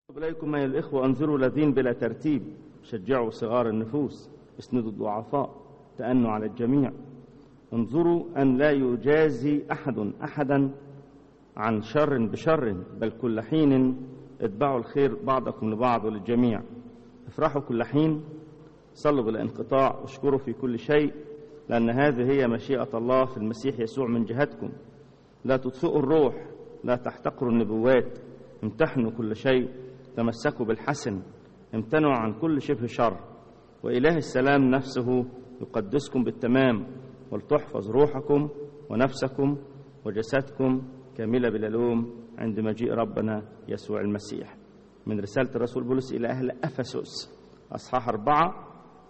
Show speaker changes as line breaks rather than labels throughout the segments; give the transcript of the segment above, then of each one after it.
إليكم أيها الإخوة أنظروا الذين بلا ترتيب شجعوا صغار النفوس اسندوا الضعفاء تأنوا على الجميع انظروا أن لا يجازي أحد أحدا عن شر بشر بل كل حين اتبعوا الخير بعضكم لبعض وللجميع افرحوا كل حين صلوا بلا انقطاع اشكروا في كل شيء لأن هذه هي مشيئة الله في المسيح يسوع من جهتكم لا تطفئوا الروح لا تحتقروا النبوات امتحنوا كل شيء تمسكوا بالحسن امتنعوا عن كل شبه شر وإله السلام نفسه يقدسكم بالتمام ولتحفظ روحكم ونفسكم وجسدكم كاملة بلا لوم عند مجيء ربنا يسوع المسيح من رسالة الرسول بولس إلى أهل أفسس أصحاح أربعة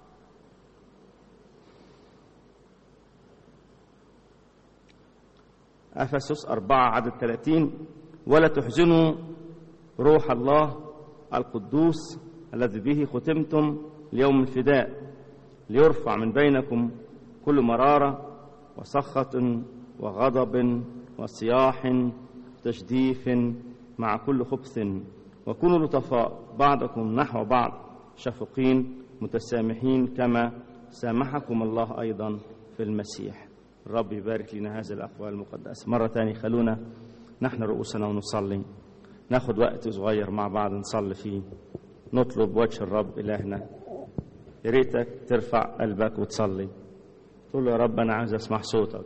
أفسس أربعة عدد ثلاثين ولا تحزنوا روح الله القدوس الذي به ختمتم ليوم الفداء ليرفع من بينكم كل مرارة وسخط وغضب وصياح تجديف مع كل خبث وكونوا لطفاء بعضكم نحو بعض شفقين متسامحين كما سامحكم الله أيضا في المسيح الرب يبارك لنا هذه الأقوال المقدسة مرة تانية خلونا نحن رؤوسنا ونصلي ناخد وقت صغير مع بعض نصلي فيه نطلب وجه الرب إلهنا يا ريتك ترفع قلبك وتصلي تقول له يا رب أنا عايز أسمع صوتك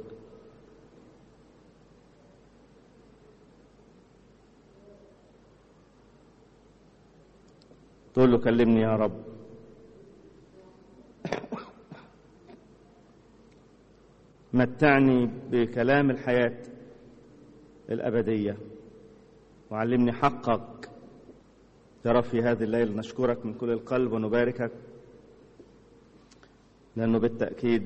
تقول له كلمني يا رب متعني بكلام الحياة الأبدية وعلمني حقك يا رب في هذه الليلة نشكرك من كل القلب ونباركك لأنه بالتأكيد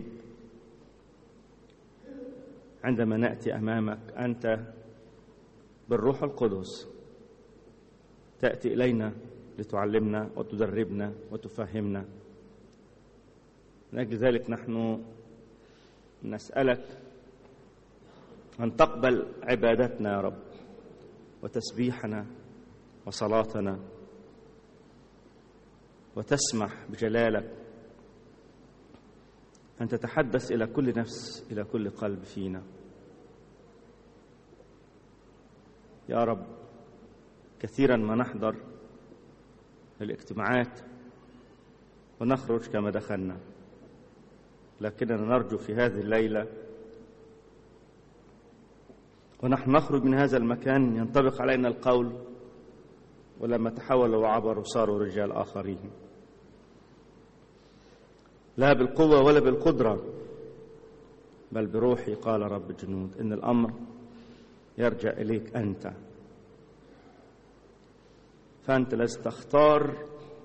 عندما نأتي أمامك أنت بالروح القدس تأتي إلينا لتعلمنا وتدربنا وتفهمنا من أجل ذلك نحن نسألك أن تقبل عبادتنا يا رب وتسبيحنا وصلاتنا وتسمح بجلالك أن تتحدث إلى كل نفس إلى كل قلب فينا يا رب كثيرا ما نحضر الاجتماعات ونخرج كما دخلنا لكننا نرجو في هذه الليلة ونحن نخرج من هذا المكان ينطبق علينا القول ولما تحولوا وعبروا صاروا رجال آخرين لا بالقوة ولا بالقدرة بل بروحي قال رب الجنود إن الأمر يرجع إليك أنت فأنت لازم تختار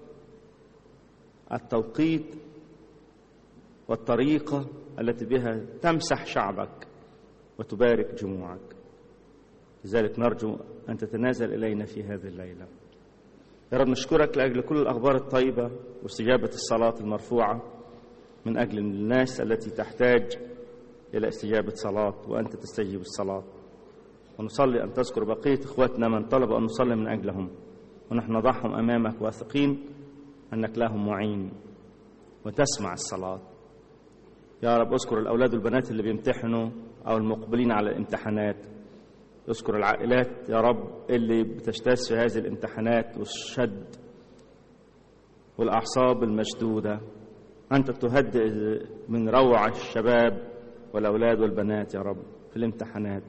التوقيت والطريقة التي بها تمسح شعبك وتبارك جموعك لذلك نرجو أن تتنازل إلينا في هذه الليلة يا رب نشكرك لأجل كل الأخبار الطيبة واستجابة الصلاة المرفوعة من أجل الناس التي تحتاج إلى استجابة صلاة وأنت تستجيب الصلاة ونصلي أن تذكر بقية إخواتنا من طلب أن نصلي من أجلهم ونحن نضعهم أمامك واثقين أنك لهم معين وتسمع الصلاة يا رب اذكر الأولاد والبنات اللي بيمتحنوا أو المقبلين على الامتحانات اذكر العائلات يا رب اللي بتجتاز في هذه الامتحانات والشد والأعصاب المشدودة أنت تهدئ من روع الشباب والأولاد والبنات يا رب في الامتحانات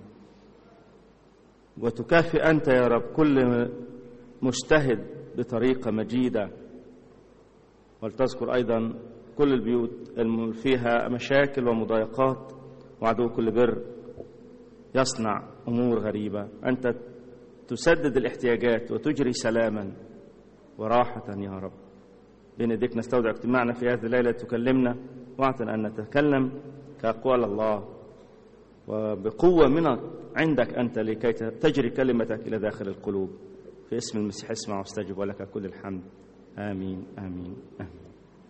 وتكافئ أنت يا رب كل مجتهد بطريقة مجيدة ولتذكر أيضا كل البيوت اللي فيها مشاكل ومضايقات وعدو كل بر يصنع أمور غريبة أنت تسدد الاحتياجات وتجري سلاما وراحة يا رب بين يديك نستودع اجتماعنا في هذه الليلة تكلمنا واعطنا أن نتكلم كأقوال الله وبقوة من عندك أنت لكي تجري كلمتك إلى داخل القلوب في اسم المسيح اسمع واستجب ولك كل الحمد آمين آمين آمين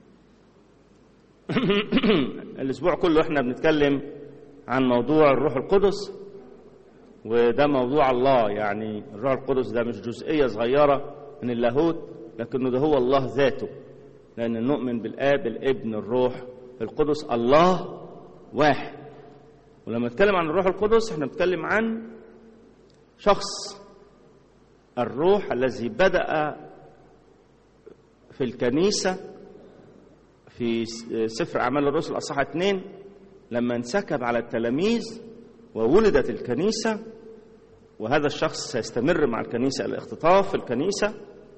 الأسبوع كله احنا بنتكلم عن موضوع الروح القدس وده موضوع الله يعني الروح القدس ده مش جزئية صغيرة من اللاهوت لكنه ده هو الله ذاته لأن نؤمن بالآب الابن الروح القدس الله واحد ولما نتكلم عن الروح القدس احنا بنتكلم عن شخص الروح الذي بدأ في الكنيسة في سفر أعمال الرسل أصحاح اثنين لما انسكب على التلاميذ وولدت الكنيسة وهذا الشخص سيستمر مع الكنيسة الاختطاف في الكنيسة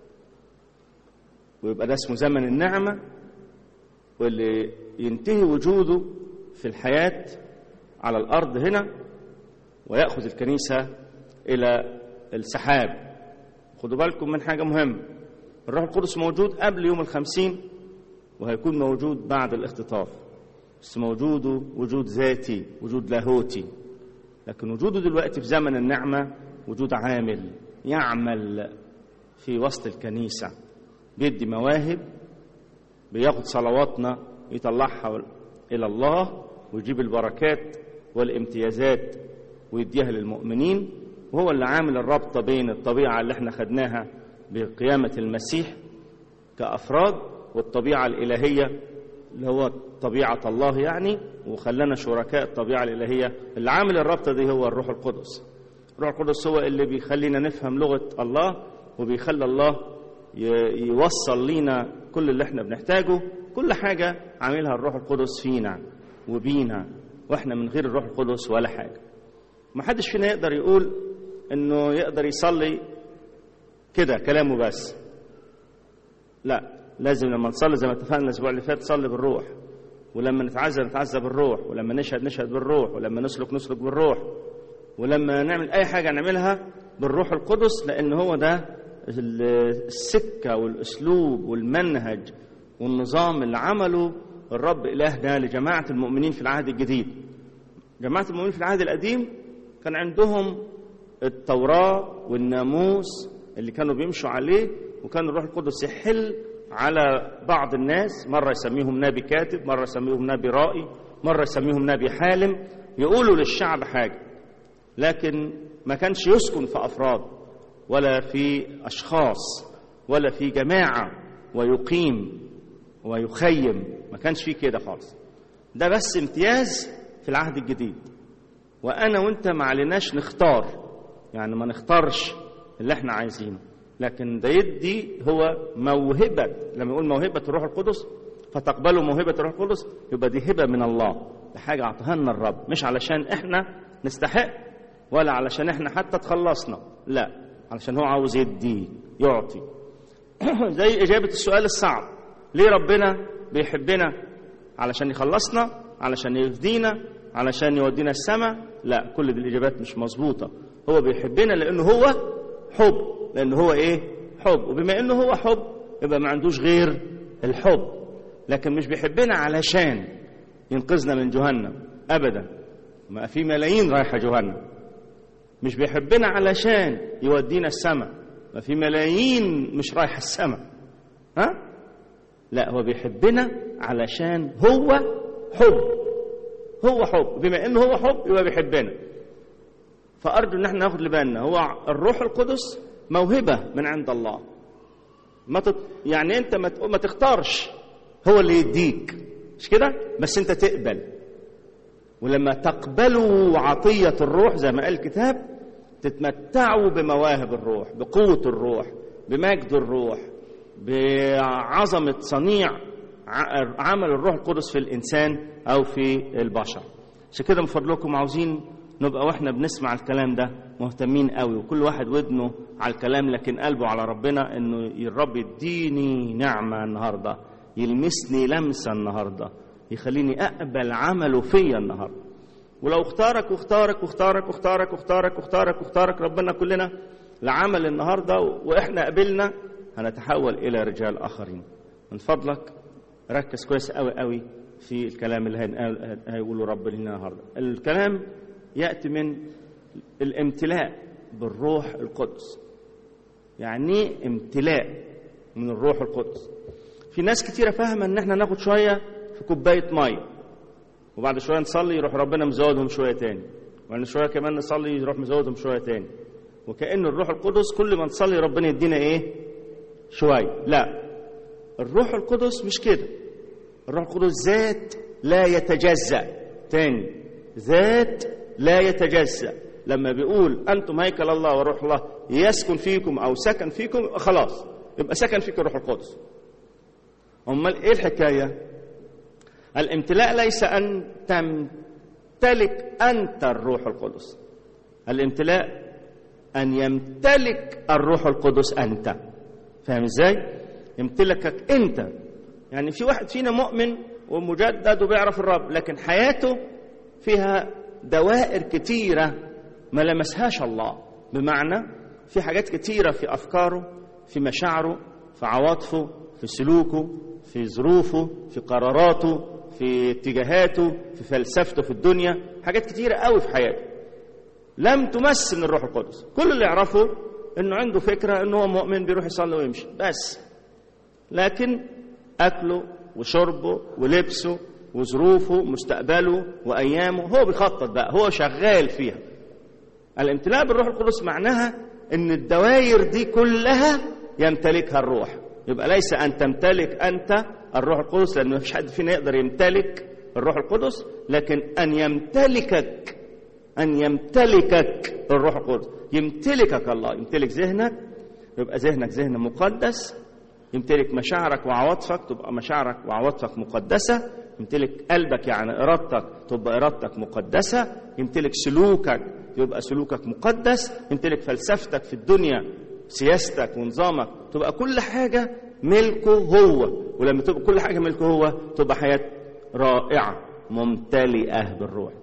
ويبقى ده اسمه زمن النعمة واللي ينتهي وجوده في الحياة على الأرض هنا ويأخذ الكنيسة إلى السحاب خدوا بالكم من حاجة مهمة الروح القدس موجود قبل يوم الخمسين وهيكون موجود بعد الاختطاف بس موجوده وجود ذاتي وجود لاهوتي لكن وجوده دلوقتي في زمن النعمة وجود عامل يعمل في وسط الكنيسة بيدي مواهب بياخد صلواتنا يطلعها إلى الله ويجيب البركات والامتيازات ويديها للمؤمنين وهو اللي عامل الرابطة بين الطبيعة اللي احنا خدناها بقيامة المسيح كأفراد والطبيعة الإلهية اللي هو طبيعة الله يعني وخلانا شركاء الطبيعة الإلهية اللي عامل الرابطة دي هو الروح القدس الروح القدس هو اللي بيخلينا نفهم لغة الله وبيخلي الله يوصل لينا كل اللي احنا بنحتاجه كل حاجة عاملها الروح القدس فينا وبينا واحنا من غير الروح القدس ولا حاجة ما حدش فينا يقدر يقول انه يقدر يصلي كده كلامه بس لا لازم لما نصلي زي ما اتفقنا الاسبوع اللي فات نصلي بالروح ولما نتعزى نتعزى بالروح ولما نشهد نشهد بالروح ولما نسلك نسلك بالروح ولما نعمل اي حاجه نعملها بالروح القدس لان هو ده السكه والاسلوب والمنهج والنظام اللي عمله الرب الهنا لجماعه المؤمنين في العهد الجديد جماعه المؤمنين في العهد القديم كان عندهم التوراه والناموس اللي كانوا بيمشوا عليه وكان الروح القدس يحل على بعض الناس مرة يسميهم نبي كاتب مرة يسميهم نبي رائي مرة يسميهم نبي حالم يقولوا للشعب حاجة لكن ما كانش يسكن في أفراد ولا في أشخاص ولا في جماعة ويقيم ويخيم ما كانش فيه كده خالص ده بس امتياز في العهد الجديد وأنا وأنت ما عليناش نختار يعني ما نختارش اللي احنا عايزينه لكن ده يدي هو موهبة لما يقول موهبة الروح القدس فتقبلوا موهبة الروح القدس يبقى دي هبة من الله دي حاجة أعطاها لنا الرب مش علشان إحنا نستحق ولا علشان إحنا حتى تخلصنا لا علشان هو عاوز يدي يعطي زي إجابة السؤال الصعب ليه ربنا بيحبنا علشان يخلصنا علشان يفدينا علشان يودينا السماء لا كل دي الإجابات مش مظبوطة هو بيحبنا لأنه هو حب لأنه هو إيه حب وبما أنه هو حب يبقى ما عندوش غير الحب لكن مش بيحبنا علشان ينقذنا من جهنم أبدا ما في ملايين رايحة جهنم مش بيحبنا علشان يودينا السماء ما في ملايين مش رايحة السماء ها لا هو بيحبنا علشان هو حب هو حب بما انه هو حب يبقى بيحبنا فارجو ان احنا ناخد لبالنا هو الروح القدس موهبه من عند الله ما تط... يعني انت ما, ت... ما تختارش هو اللي يديك مش كده بس انت تقبل ولما تقبلوا عطيه الروح زي ما قال الكتاب تتمتعوا بمواهب الروح بقوه الروح بمجد الروح بعظمه صنيع عمل الروح القدس في الانسان او في البشر عشان كده من فضلكم عاوزين نبقى واحنا بنسمع الكلام ده مهتمين قوي وكل واحد ودنه على الكلام لكن قلبه على ربنا انه الرب يديني نعمه النهارده يلمسني لمسه النهارده يخليني اقبل عمله فيا النهارده ولو اختارك واختارك واختارك واختارك واختارك واختارك واختارك ربنا كلنا لعمل النهارده واحنا قبلنا هنتحول الى رجال اخرين من فضلك ركز كويس قوي قوي في الكلام اللي هيقوله رب لنا النهارده الكلام ياتي من الامتلاء بالروح القدس يعني ايه امتلاء من الروح القدس في ناس كتيرة فاهمة ان احنا ناخد شوية في كوباية مية وبعد شوية نصلي يروح ربنا مزودهم شوية تاني وبعد شوية كمان نصلي يروح مزودهم شوية تاني وكأن الروح القدس كل ما نصلي ربنا يدينا ايه شوية لا الروح القدس مش كده الروح القدس ذات لا يتجزأ تاني ذات لا يتجزأ لما بيقول أنتم هيكل الله وروح الله يسكن فيكم أو سكن فيكم خلاص يبقى سكن فيك الروح القدس أمال إيه الحكاية الامتلاء ليس أن تمتلك أنت الروح القدس الامتلاء أن يمتلك الروح القدس أنت فاهم إزاي؟ يمتلكك أنت يعني في واحد فينا مؤمن ومجدد وبيعرف الرب لكن حياته فيها دوائر كتيرة ما لمسهاش الله بمعنى في حاجات كتيرة في أفكاره في مشاعره في عواطفه في سلوكه في ظروفه في قراراته في اتجاهاته في فلسفته في الدنيا حاجات كتيرة قوي في حياته لم تمس من الروح القدس كل اللي يعرفه انه عنده فكرة انه هو مؤمن بيروح يصلي ويمشي بس لكن اكله وشربه ولبسه وظروفه مستقبله وايامه هو بيخطط بقى هو شغال فيها الامتلاء بالروح القدس معناها ان الدوائر دي كلها يمتلكها الروح يبقى ليس ان تمتلك انت الروح القدس لان مفيش حد فينا يقدر يمتلك الروح القدس لكن ان يمتلكك ان يمتلكك الروح القدس يمتلكك الله يمتلك ذهنك يبقى ذهنك ذهن مقدس يمتلك مشاعرك وعواطفك تبقى مشاعرك وعواطفك مقدسة يمتلك قلبك يعني إرادتك تبقى إرادتك مقدسة يمتلك سلوكك يبقى سلوكك مقدس يمتلك فلسفتك في الدنيا سياستك ونظامك تبقى كل حاجة ملكه هو ولما تبقى كل حاجة ملكه هو تبقى حياة رائعة ممتلئة بالروح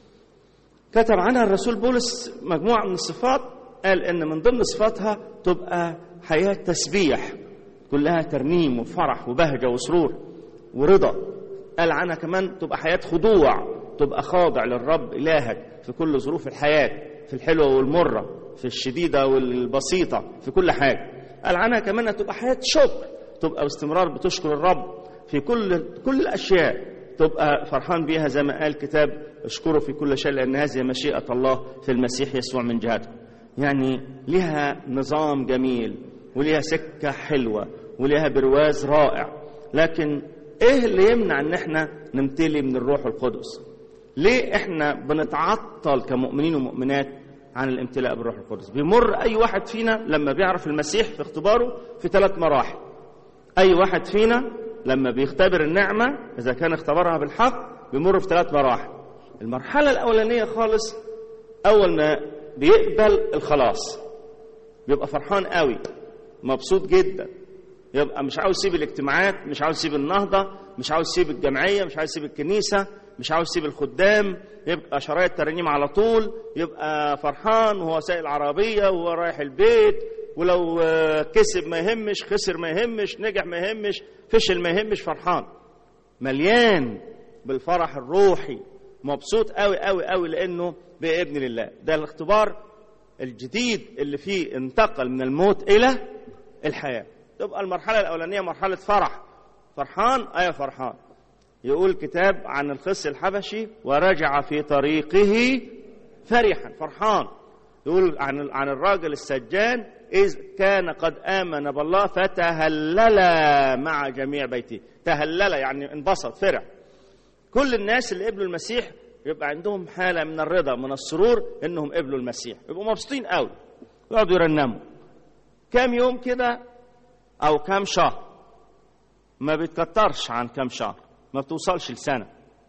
كتب عنها الرسول بولس مجموعة من الصفات قال إن من ضمن صفاتها تبقى حياة تسبيح كلها ترنيم وفرح وبهجة وسرور ورضا قال عنها كمان تبقى حياة خضوع تبقى خاضع للرب إلهك في كل ظروف الحياة في الحلوة والمرة في الشديدة والبسيطة في كل حاجة قال عنها كمان تبقى حياة شكر تبقى باستمرار بتشكر الرب في كل كل الأشياء تبقى فرحان بيها زي ما قال كتاب اشكره في كل شيء لأن هذه مشيئة الله في المسيح يسوع من جهته يعني لها نظام جميل وليها سكة حلوة وليها برواز رائع لكن ايه اللي يمنع ان احنا نمتلي من الروح القدس ليه احنا بنتعطل كمؤمنين ومؤمنات عن الامتلاء بالروح القدس بيمر اي واحد فينا لما بيعرف المسيح في اختباره في ثلاث مراحل اي واحد فينا لما بيختبر النعمة اذا كان اختبرها بالحق بيمر في ثلاث مراحل المرحلة الاولانية خالص اول ما بيقبل الخلاص بيبقى فرحان قوي مبسوط جدا يبقى مش عاوز يسيب الاجتماعات مش عاوز يسيب النهضة مش عاوز يسيب الجمعية مش عاوز يسيب الكنيسة مش عاوز يسيب الخدام يبقى شرايط ترنيم على طول يبقى فرحان وهو سايق العربية وهو رايح البيت ولو كسب ما يهمش خسر ما يهمش نجح ما يهمش فشل ما يهمش فرحان مليان بالفرح الروحي مبسوط قوي قوي قوي لانه بقى ابن لله ده الاختبار الجديد اللي فيه انتقل من الموت الى الحياه تبقى المرحله الاولانيه مرحله فرح فرحان ايوه فرحان يقول كتاب عن الخص الحبشي ورجع في طريقه فرحا فرحان يقول عن عن الراجل السجان إذ كان قد آمن بالله فتهلل مع جميع بيته تهلل يعني انبسط فرح كل الناس اللي قبلوا المسيح يبقى عندهم حالة من الرضا من السرور إنهم قبلوا المسيح يبقوا مبسوطين قوي يقعدوا يرنموا كام يوم كده أو كام شهر ما بيتكترش عن كام شهر ما بتوصلش لسنة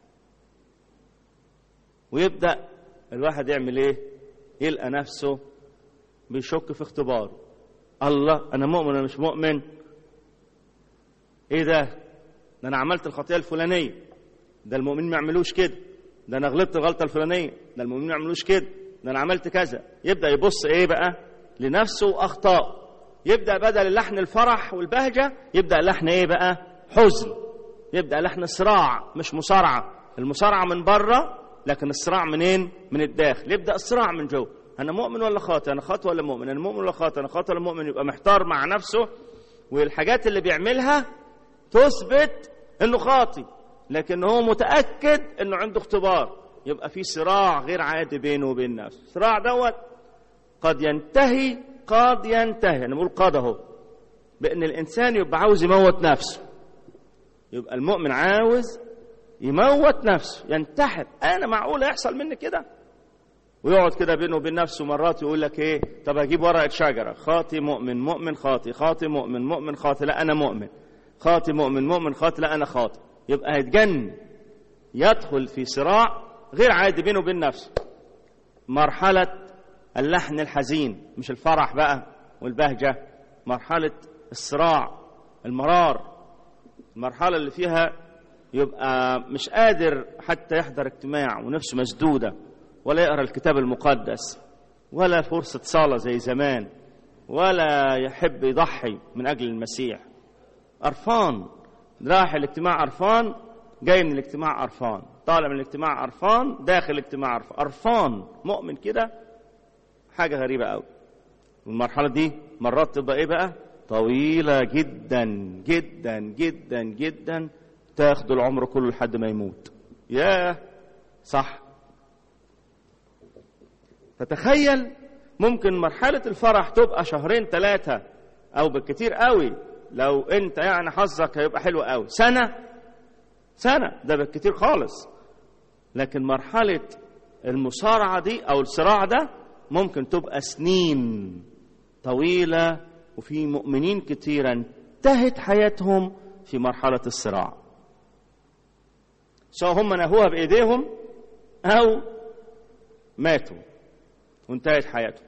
ويبدأ الواحد يعمل إيه يلقى نفسه بيشك في اختباره الله أنا مؤمن أنا مش مؤمن إيه ده ده أنا عملت الخطيئة الفلانية ده المؤمنين ما يعملوش كده ده أنا غلطت الغلطة الفلانية ده المؤمنين ما يعملوش كده ده أنا عملت كذا يبدأ يبص إيه بقى لنفسه وأخطاء يبدأ بدل لحن الفرح والبهجة يبدأ لحن إيه بقى حزن يبدأ لحن صراع مش مصارعة المصارعة من بره لكن الصراع منين من الداخل يبدأ الصراع من جوه أنا مؤمن ولا خاطئ أنا خاطئ ولا مؤمن أنا مؤمن ولا خاطئ أنا خاطئ ولا مؤمن يبقى محتار مع نفسه والحاجات اللي بيعملها تثبت إنه خاطئ لكن هو متأكد إنه عنده اختبار يبقى في صراع غير عادي بينه وبين نفسه الصراع دوت قد ينتهي قد ينتهي أنا بقول قد أهو بأن الإنسان يبقى عاوز يموت نفسه يبقى المؤمن عاوز يموت نفسه ينتحر أنا معقول يحصل مني كده ويقعد كده بينه وبين نفسه مرات يقول لك ايه طب اجيب ورقه شجره خاطي مؤمن مؤمن خاطي خاطي مؤمن مؤمن خاطي لا انا مؤمن خاطي مؤمن مؤمن خاطي لا انا خاطي يبقى هيتجن يدخل في صراع غير عادي بينه وبين نفسه مرحله اللحن الحزين مش الفرح بقى والبهجه مرحله الصراع المرار المرحله اللي فيها يبقى مش قادر حتى يحضر اجتماع ونفسه مسدوده ولا يقرا الكتاب المقدس ولا فرصة صلاة زي زمان ولا يحب يضحي من أجل المسيح قرفان راح الاجتماع قرفان جاي من الاجتماع قرفان طالع من الاجتماع قرفان داخل الاجتماع قرفان مؤمن كده حاجة غريبة قوي والمرحلة دي مرات تبقى ايه بقى طويلة جدا جدا جدا جدا تاخد العمر كله لحد ما يموت ياه صح فتخيل ممكن مرحلة الفرح تبقى شهرين ثلاثة أو بالكتير قوي لو أنت يعني حظك هيبقى حلو قوي سنة سنة ده بالكتير خالص لكن مرحلة المصارعة دي أو الصراع ده ممكن تبقى سنين طويلة وفي مؤمنين كتيرا انتهت حياتهم في مرحلة الصراع سواء هم نهوها بإيديهم أو ماتوا وانتهت حياته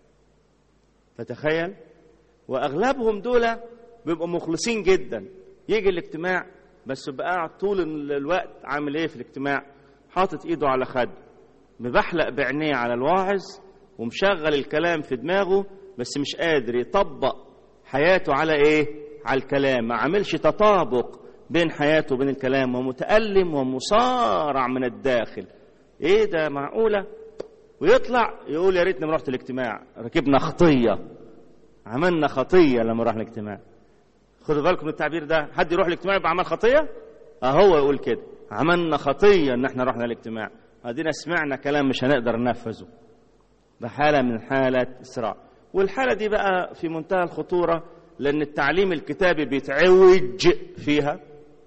فتخيل واغلبهم دول بيبقوا مخلصين جدا يجي الاجتماع بس يبقى قاعد طول الوقت عامل ايه في الاجتماع حاطط ايده على خده مبحلق بعينيه على الواعظ ومشغل الكلام في دماغه بس مش قادر يطبق حياته على ايه على الكلام ما عملش تطابق بين حياته وبين الكلام ومتألم ومصارع من الداخل ايه ده معقوله ويطلع يقول يا ريتني ما رحت الاجتماع ركبنا خطيه عملنا خطيه لما رحنا الاجتماع خدوا بالكم من التعبير ده حد يروح الاجتماع يبقى عمل خطيه اهو يقول كده عملنا خطيه ان احنا رحنا الاجتماع ادينا سمعنا كلام مش هنقدر ننفذه ده حاله من حالات الصراع والحاله دي بقى في منتهى الخطوره لان التعليم الكتابي بيتعوج فيها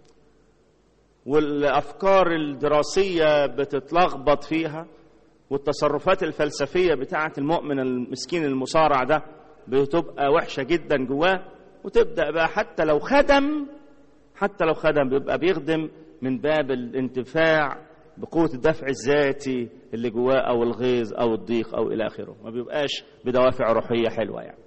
والافكار الدراسيه بتتلخبط فيها والتصرفات الفلسفية بتاعة المؤمن المسكين المصارع ده بتبقى وحشة جدا جواه وتبدأ بقى حتى لو خدم حتى لو خدم بيبقى بيخدم من باب الانتفاع بقوة الدفع الذاتي اللي جواه أو الغيظ أو الضيق أو إلى آخره ما بيبقاش بدوافع روحية حلوة يعني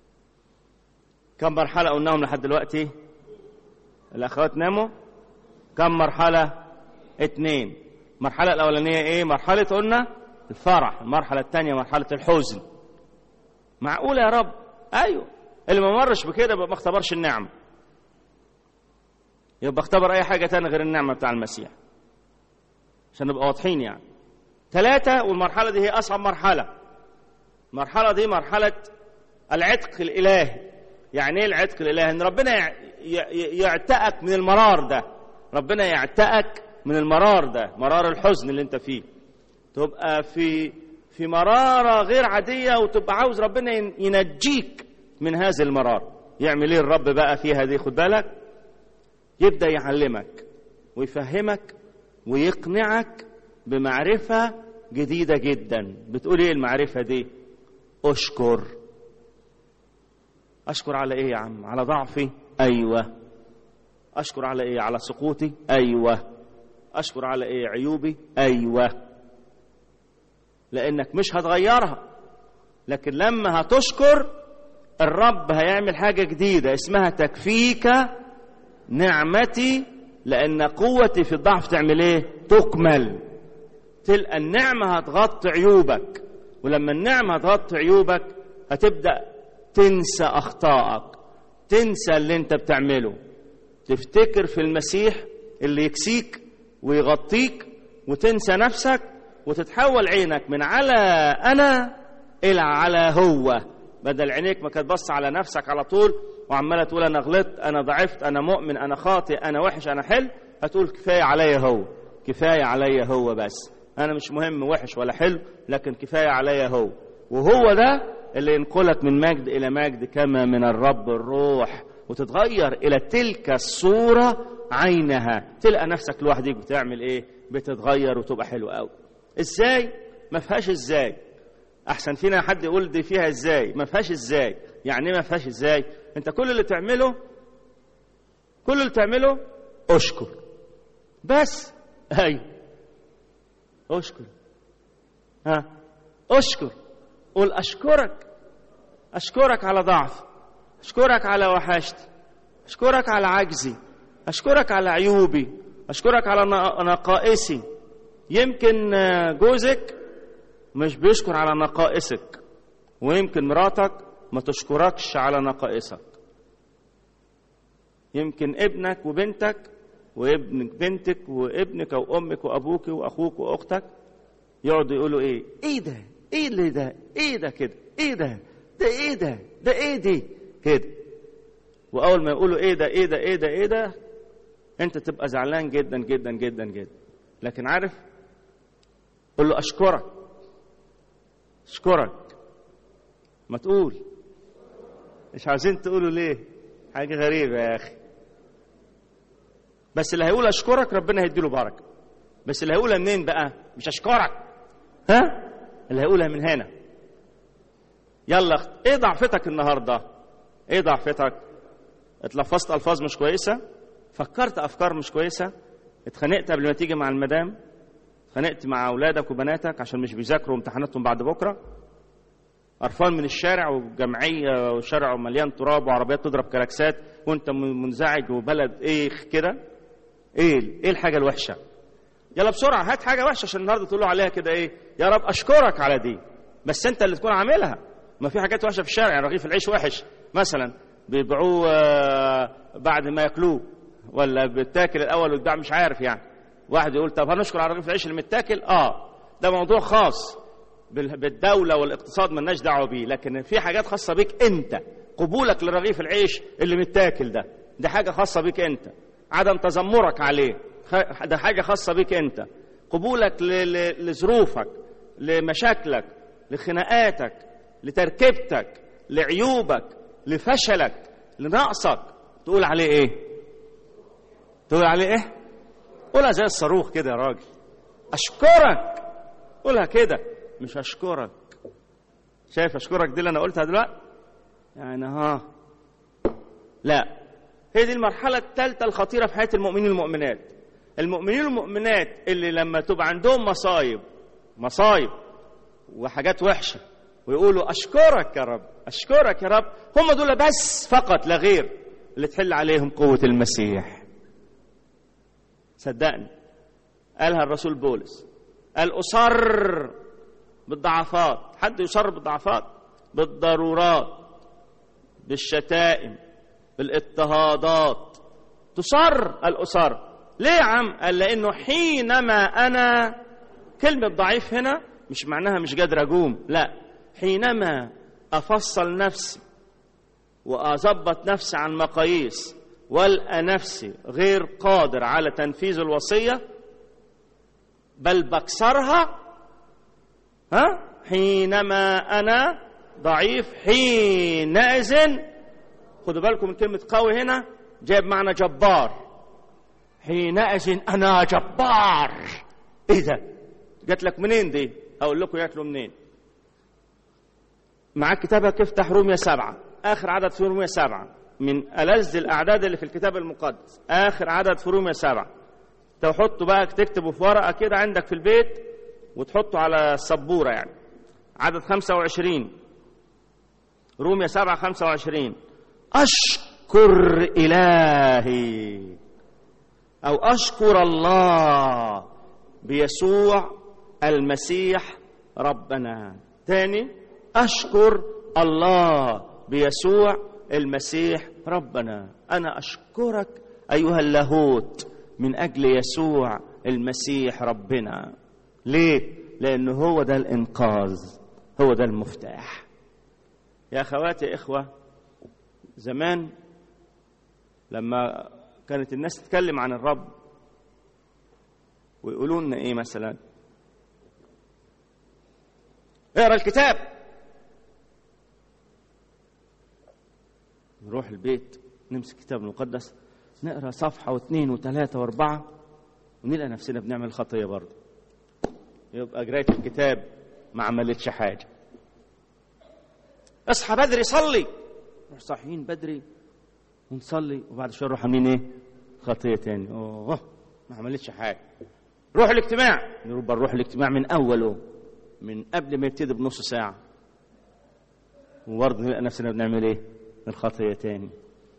كم مرحلة قلناهم لحد دلوقتي الأخوات ناموا كم مرحلة اتنين المرحلة الأولانية إيه مرحلة قلنا الفرح المرحلة الثانية مرحلة الحزن معقولة يا رب أيوه اللي ما مرش بكده يبقى ما اختبرش النعمة يبقى اختبر أي حاجة تانية غير النعمة بتاع المسيح عشان نبقى واضحين يعني ثلاثة والمرحلة دي هي أصعب مرحلة المرحلة دي مرحلة العتق الإلهي يعني إيه العتق الإلهي؟ إن ربنا يعتقك من المرار ده ربنا يعتقك من المرار ده مرار الحزن اللي أنت فيه تبقى في في مرارة غير عادية وتبقى عاوز ربنا ينجيك من هذا المرار يعمل ايه الرب بقى فيها دي خد بالك يبدأ يعلمك ويفهمك ويقنعك بمعرفة جديدة جدا بتقول ايه المعرفة دي اشكر اشكر على ايه يا عم على ضعفي ايوه اشكر على ايه على سقوطي ايوه اشكر على ايه عيوبي ايوه لانك مش هتغيرها لكن لما هتشكر الرب هيعمل حاجه جديده اسمها تكفيك نعمتي لان قوتي في الضعف تعمل ايه تكمل تلقى النعمه هتغطي عيوبك ولما النعمه هتغطي عيوبك هتبدا تنسى اخطائك تنسى اللي انت بتعمله تفتكر في المسيح اللي يكسيك ويغطيك وتنسى نفسك وتتحول عينك من على انا الى على هو بدل عينيك ما كانت بص على نفسك على طول وعماله تقول انا غلطت انا ضعفت انا مؤمن انا خاطئ انا وحش انا حلو هتقول كفايه عليا هو كفايه عليا هو بس انا مش مهم وحش ولا حلو لكن كفايه عليا هو وهو ده اللي ينقلك من مجد إلى مجد كما من الرب الروح وتتغير إلى تلك الصورة عينها تلقى نفسك لوحدك بتعمل إيه بتتغير وتبقى حلو قوي إزاي ما فيهاش إزاي أحسن فينا حد يقول دي فيها إزاي ما فيهاش إزاي يعني ما فيهاش إزاي أنت كل اللي تعمله كل اللي تعمله أشكر بس أيوه أشكر ها أشكر قول أشكرك أشكرك على ضعف أشكرك على وحشتي أشكرك على عجزي أشكرك على عيوبي أشكرك على نقائصي يمكن جوزك مش بيشكر على نقائصك ويمكن مراتك ما تشكركش على نقائصك يمكن ابنك وبنتك وابنك بنتك وابنك وامك وابوك واخوك واختك يقعدوا يقولوا ايه ايه ده ايه اللي ده ايه ده كده ايه ده ده ايه ده ده ايه دي كده واول ما يقولوا ايه ده ايه ده ايه ده ايه ده انت تبقى زعلان جدا جدا جدا جدا لكن عارف قول له اشكرك اشكرك ما تقول مش عايزين تقولوا ليه حاجه غريبه يا اخي بس اللي هيقول اشكرك ربنا هيديله بركه بس اللي هيقولها منين بقى مش اشكرك ها اللي هيقولها من هنا يلا ايه ضعفتك النهارده ايه ضعفتك اتلفظت الفاظ مش كويسه فكرت افكار مش كويسه اتخانقت قبل ما تيجي مع المدام اتخانقت مع اولادك وبناتك عشان مش بيذاكروا امتحاناتهم بعد بكره قرفان من الشارع وجمعيه وشارع مليان تراب وعربيات تضرب كلاكسات وانت منزعج وبلد ايه كده ايه ايه الحاجه الوحشه يلا بسرعه هات حاجه وحشه عشان النهارده تقول له عليها كده ايه يا رب اشكرك على دي بس انت اللي تكون عاملها ما في حاجات وحشه في الشارع يعني رغيف العيش وحش مثلا بيبيعوه بعد ما ياكلوه ولا بيتاكل الاول ويتباع مش عارف يعني واحد يقول طب هنشكر على رغيف العيش اللي متاكل اه ده موضوع خاص بالدوله والاقتصاد ملناش دعوه بيه لكن في حاجات خاصه بيك انت قبولك لرغيف العيش اللي متاكل ده دي حاجه خاصه بيك انت عدم تذمرك عليه ده حاجه خاصه بيك انت قبولك لظروفك لمشاكلك لخناقاتك لتركيبتك لعيوبك لفشلك لنقصك تقول عليه ايه تقول عليه ايه قولها زي الصاروخ كده يا راجل اشكرك قولها كده مش اشكرك شايف اشكرك دي اللي انا قلتها دلوقتي يعني ها لا هي دي المرحلة الثالثة الخطيرة في حياة المؤمنين والمؤمنات المؤمنين والمؤمنات اللي لما تبقى عندهم مصايب مصايب وحاجات وحشة ويقولوا أشكرك يا رب أشكرك يا رب هم دول بس فقط لا غير اللي تحل عليهم قوة المسيح صدقني قالها الرسول بولس قال أصر بالضعفات حد يصر بالضعفات بالضرورات بالشتائم بالاضطهادات تصر الأسر ليه يا عم قال لأنه حينما أنا كلمة ضعيف هنا مش معناها مش قادر أقوم لا حينما أفصل نفسي وأظبط نفسي عن مقاييس والقى نفسي غير قادر على تنفيذ الوصية بل بكسرها ها حينما أنا ضعيف حينئذ خدوا بالكم من كلمة قوي هنا جايب معنى جبار حينئذ أنا جبار إيه ده؟ جات لك منين دي؟ أقول لكم جات له منين؟ معاك كتابك افتح رومية سبعة آخر عدد في رومية سبعة من ألذ الأعداد اللي في الكتاب المقدس آخر عدد في رومية سبعة تحطه بقى تكتبه في ورقة كده عندك في البيت وتحطه على السبورة يعني عدد 25 رومية 7 25 أشكر إلهي أو أشكر الله بيسوع المسيح ربنا تاني أشكر الله بيسوع المسيح ربنا أنا أشكرك أيها اللاهوت من أجل يسوع المسيح ربنا ليه؟ لأنه هو ده الإنقاذ هو ده المفتاح يا أخواتي يا إخوة زمان لما كانت الناس تتكلم عن الرب ويقولوا لنا إيه مثلا اقرا الكتاب نروح البيت نمسك الكتاب المقدس نقرا صفحه واثنين وثلاثه واربعه ونلقى نفسنا بنعمل خطيه برضه يبقى قرايه الكتاب ما عملتش حاجه اصحى بدري صلي نروح صاحيين بدري ونصلي وبعد شويه نروح عاملين ايه خطيه تاني اوه ما عملتش حاجه روح الاجتماع نروح نروح الاجتماع من اوله من قبل ما يبتدي بنص ساعه وبرضه نلقى نفسنا بنعمل ايه الخطيه تاني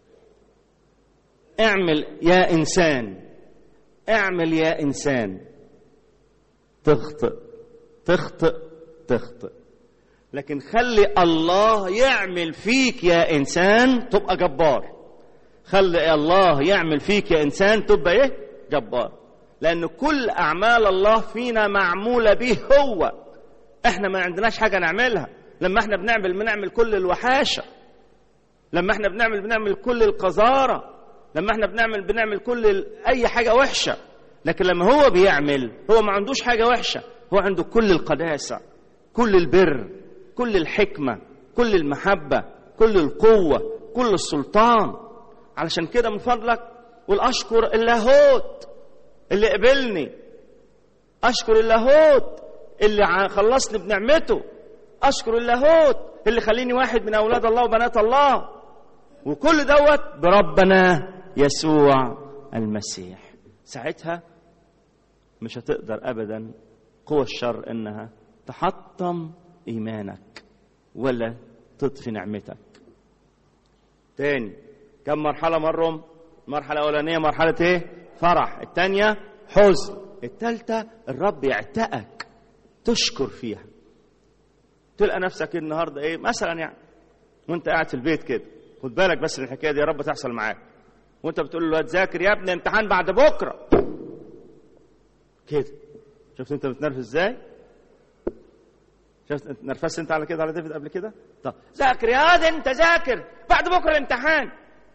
اعمل يا انسان اعمل يا انسان تخطئ تخطئ تخطئ لكن خلي الله يعمل فيك يا انسان تبقى جبار خلي الله يعمل فيك يا انسان تبقى ايه جبار لان كل اعمال الله فينا معموله به هو احنا ما عندناش حاجه نعملها لما احنا بنعمل بنعمل كل الوحاشه لما احنا بنعمل بنعمل كل القذاره لما احنا بنعمل بنعمل كل ال... اي حاجه وحشه لكن لما هو بيعمل هو ما عندوش حاجه وحشه هو عنده كل القداسه كل البر كل الحكمه كل المحبه كل القوه كل السلطان علشان كده من فضلك قول اشكر اللاهوت اللي قبلني اشكر اللاهوت اللي خلصني بنعمته اشكر اللاهوت اللي خليني واحد من اولاد الله وبنات الله وكل دوت بربنا يسوع المسيح ساعتها مش هتقدر ابدا قوى الشر انها تحطم ايمانك ولا تطفي نعمتك تاني كم مرحله مرهم المرحله الاولانيه مرحله ايه فرح الثانيه حزن الثالثه الرب يعتقك تشكر فيها تلقى نفسك النهارده ايه مثلا يعني وانت قاعد في البيت كده خد بالك بس الحكايه دي يا رب تحصل معاك وانت بتقول للواد ذاكر يا ابني امتحان بعد بكره كده شفت انت بتنرفز ازاي شفت نرفزت انت على كده على ديفيد قبل كده طب ذاكر يا واد انت ذاكر بعد بكره الامتحان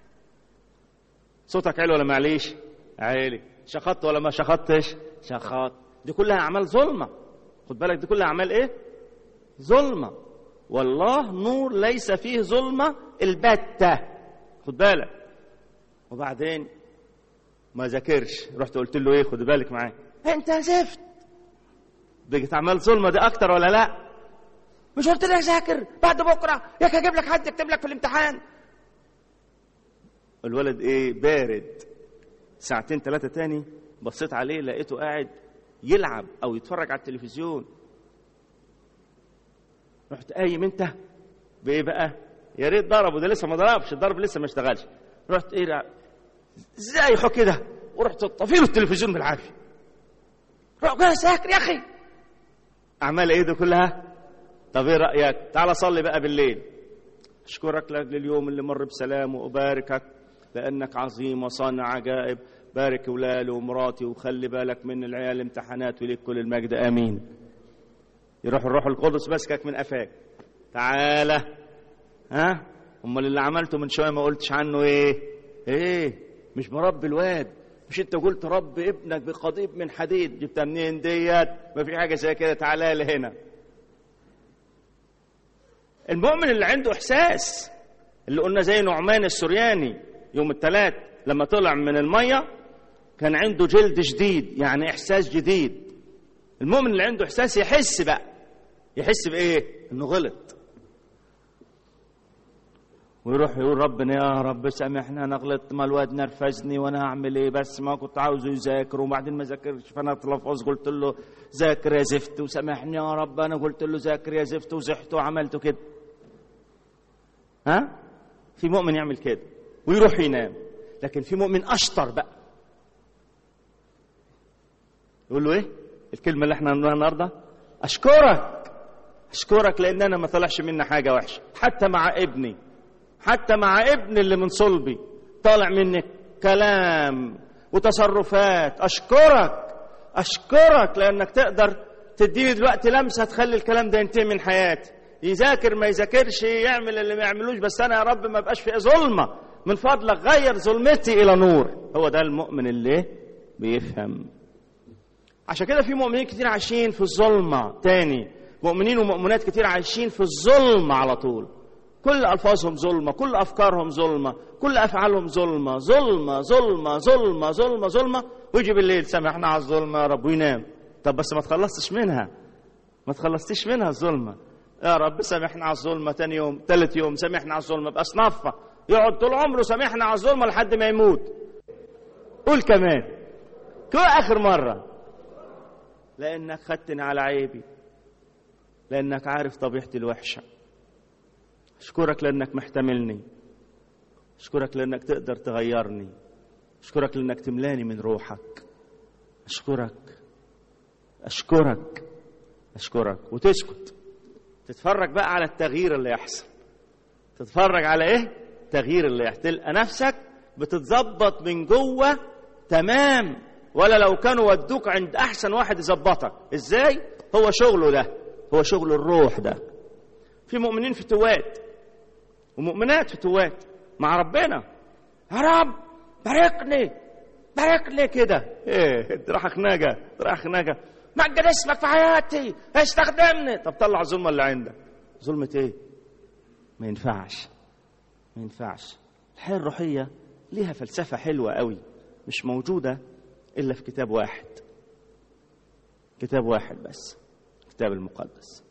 صوتك عالي ولا معليش عالي شخطت ولا ما شخطتش شخط دي كلها اعمال ظلمه خد بالك دي كلها اعمال ايه ظلمه والله نور ليس فيه ظلمه البته خد بالك وبعدين ما ذاكرش رحت قلت له ايه خد بالك معايا انت زفت بقت اعمال ظلمه دي اكتر ولا لا مش قلت لك ذاكر بعد بكره ياك هجيب لك حد يكتب لك في الامتحان الولد ايه بارد ساعتين ثلاثه تاني بصيت عليه لقيته قاعد يلعب او يتفرج على التلفزيون رحت قايم انت بايه بقى يا ريت ضربه ده لسه ما ضربش الضرب لسه ما اشتغلش رحت ايه ازاي حو كده ورحت طفيله التلفزيون بالعافيه روح جاي ساكر يا اخي اعمال ايه دي كلها طب ايه رايك تعال صلي بقى بالليل اشكرك لاجل اليوم اللي مر بسلام واباركك لانك عظيم وصانع عجائب بارك ولادي ومراتي وخلي بالك من العيال امتحانات وليك كل المجد امين يروح الروح القدس ماسكك من قفاك تعالى ها امال اللي عملته من شويه ما قلتش عنه ايه ايه مش مربي الواد مش انت قلت رب ابنك بقضيب من حديد جبتها منين ديت ما في حاجه زي كده تعالى لي هنا المؤمن اللي عنده احساس اللي قلنا زي نعمان السرياني يوم الثلاث لما طلع من الميه كان عنده جلد جديد يعني احساس جديد المؤمن اللي عنده احساس يحس بقى يحس بايه انه غلط ويروح يقول ربنا يا رب سامحني انا غلطت ما الواد نرفزني وانا هعمل ايه بس ما كنت عاوزه يذاكر وبعدين ما ذاكرش فانا اتلفظ قلت له ذاكر يا زفت وسامحني يا رب انا قلت له ذاكر يا زفت وزحت وعملته كده ها في مؤمن يعمل كده ويروح ينام لكن في مؤمن اشطر بقى يقول له ايه الكلمه اللي احنا هنقولها النهارده اشكرك اشكرك لان انا ما طلعش مني حاجه وحشه حتى مع ابني حتى مع ابن اللي من صلبي طالع منك كلام وتصرفات اشكرك اشكرك لانك تقدر تديني دلوقتي لمسه تخلي الكلام ده ينتهي من حياتي يذاكر ما يذاكرش يعمل اللي ما يعملوش بس انا يا رب ما بقاش في ظلمه من فضلك غير ظلمتي الى نور هو ده المؤمن اللي بيفهم عشان كده في مؤمنين كتير عايشين في الظلمه تاني مؤمنين ومؤمنات كتير عايشين في الظلمه على طول كل ألفاظهم ظلمة كل أفكارهم ظلمة كل أفعالهم ظلمة ظلمة ظلمة ظلمة ظلمة ظلمة ويجي بالليل سامحنا على الظلمة يا رب وينام طب بس ما تخلصتش منها ما تخلصتش منها الظلمة يا رب سامحنا على الظلمة تاني يوم تالت يوم سامحنا على الظلمة بأصنافها يقعد طول عمره سامحنا على الظلمة لحد ما يموت قول كمان كل آخر مرة لأنك خدتني على عيبي لأنك عارف طبيعتي الوحشة أشكرك لأنك محتملني أشكرك لأنك تقدر تغيرني أشكرك لأنك تملاني من روحك أشكرك أشكرك أشكرك وتسكت تتفرج بقى على التغيير اللي يحصل تتفرج على إيه؟ التغيير اللي يحصل تلقى نفسك بتتظبط من جوه تمام ولا لو كانوا ودوك عند أحسن واحد يظبطك إزاي؟ هو شغله ده هو شغل الروح ده في مؤمنين في توات ومؤمنات في توات مع ربنا يا رب باركني باركني كده ايه راح خناقه راح خناقه مجد اسمك في حياتي استخدمني طب طلع الظلمه اللي عندك ظلمه ايه ما ينفعش ما ينفعش الحياه الروحيه ليها فلسفه حلوه قوي مش موجوده الا في كتاب واحد كتاب واحد بس الكتاب المقدس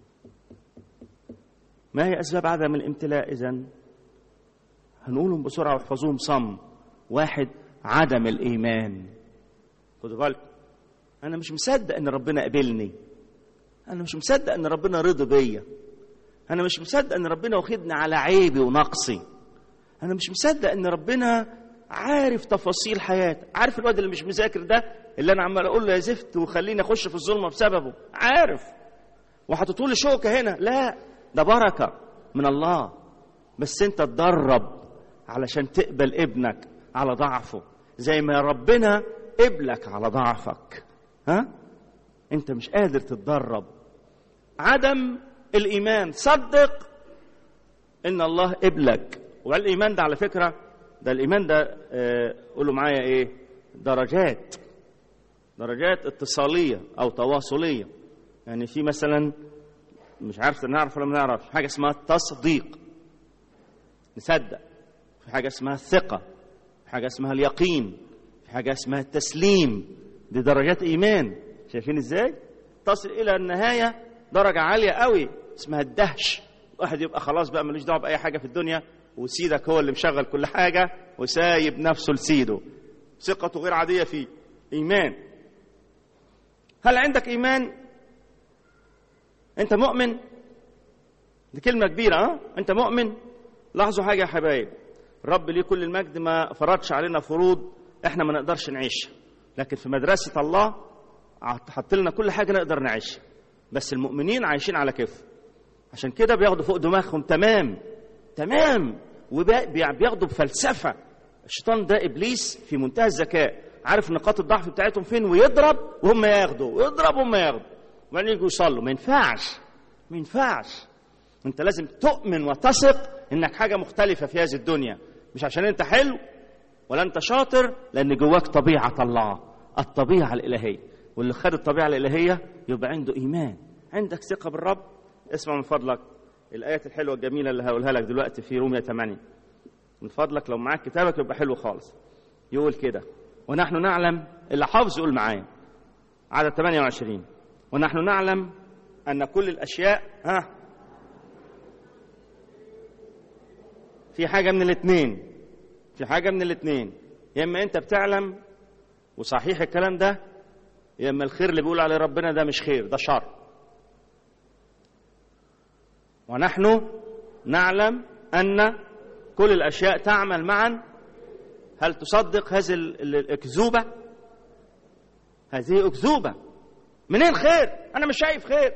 ما هي أسباب عدم الامتلاء إذن هنقولهم بسرعة واحفظوهم صم واحد عدم الإيمان خدوا بالكم أنا مش مصدق إن ربنا قبلني أنا مش مصدق إن ربنا رضي بيا أنا مش مصدق إن ربنا واخدني على عيبي ونقصي أنا مش مصدق إن ربنا عارف تفاصيل حياتي عارف الواد اللي مش مذاكر ده اللي أنا عمال أقول له يا زفت وخليني أخش في الظلمة بسببه عارف وحطيتوا لي شوكة هنا لا ده بركة من الله بس انت تدرب علشان تقبل ابنك على ضعفه زي ما ربنا قبلك على ضعفك ها انت مش قادر تتدرب عدم الايمان صدق ان الله قبلك والايمان ده على فكره ده الايمان ده آه قولوا معايا ايه درجات درجات اتصاليه او تواصليه يعني في مثلا مش عارف نعرف ولا ما نعرف حاجه اسمها التصديق نصدق في حاجه اسمها الثقه في حاجه اسمها اليقين في حاجه اسمها التسليم دي درجات ايمان شايفين ازاي تصل الى النهايه درجه عاليه قوي اسمها الدهش واحد يبقى خلاص بقى ملوش دعوه باي حاجه في الدنيا وسيدك هو اللي مشغل كل حاجه وسايب نفسه لسيده ثقته غير عاديه فيه ايمان هل عندك ايمان انت مؤمن دي كلمه كبيره ها انت مؤمن لاحظوا حاجه يا حبايب الرب ليه كل المجد ما فرضش علينا فروض احنا ما نقدرش نعيشها لكن في مدرسه الله حط لنا كل حاجه نقدر نعيشها بس المؤمنين عايشين على كيف عشان كده بياخدوا فوق دماغهم تمام تمام وبياخدوا بفلسفه الشيطان ده ابليس في منتهى الذكاء عارف نقاط الضعف بتاعتهم فين ويضرب وهم ياخدوا ويضرب وهم ياخدوا وبعدين يجوا يصلوا ما ينفعش ما ينفعش انت لازم تؤمن وتثق انك حاجه مختلفه في هذه الدنيا مش عشان انت حلو ولا انت شاطر لان جواك طبيعه الله الطبيعه الالهيه واللي خد الطبيعه الالهيه يبقى عنده ايمان عندك ثقه بالرب اسمع من فضلك الايات الحلوه الجميله اللي هقولها لك دلوقتي في رومية 8 من فضلك لو معاك كتابك يبقى حلو خالص يقول كده ونحن نعلم اللي حافظ يقول معايا عدد 28 ونحن نعلم أن كل الأشياء ها في حاجة من الاثنين في حاجة من الاثنين يا إما أنت بتعلم وصحيح الكلام ده يا إما الخير اللي بيقول عليه ربنا ده مش خير ده شر ونحن نعلم أن كل الأشياء تعمل معا هل تصدق هذه الأكذوبة هذه أكذوبة منين خير انا مش شايف خير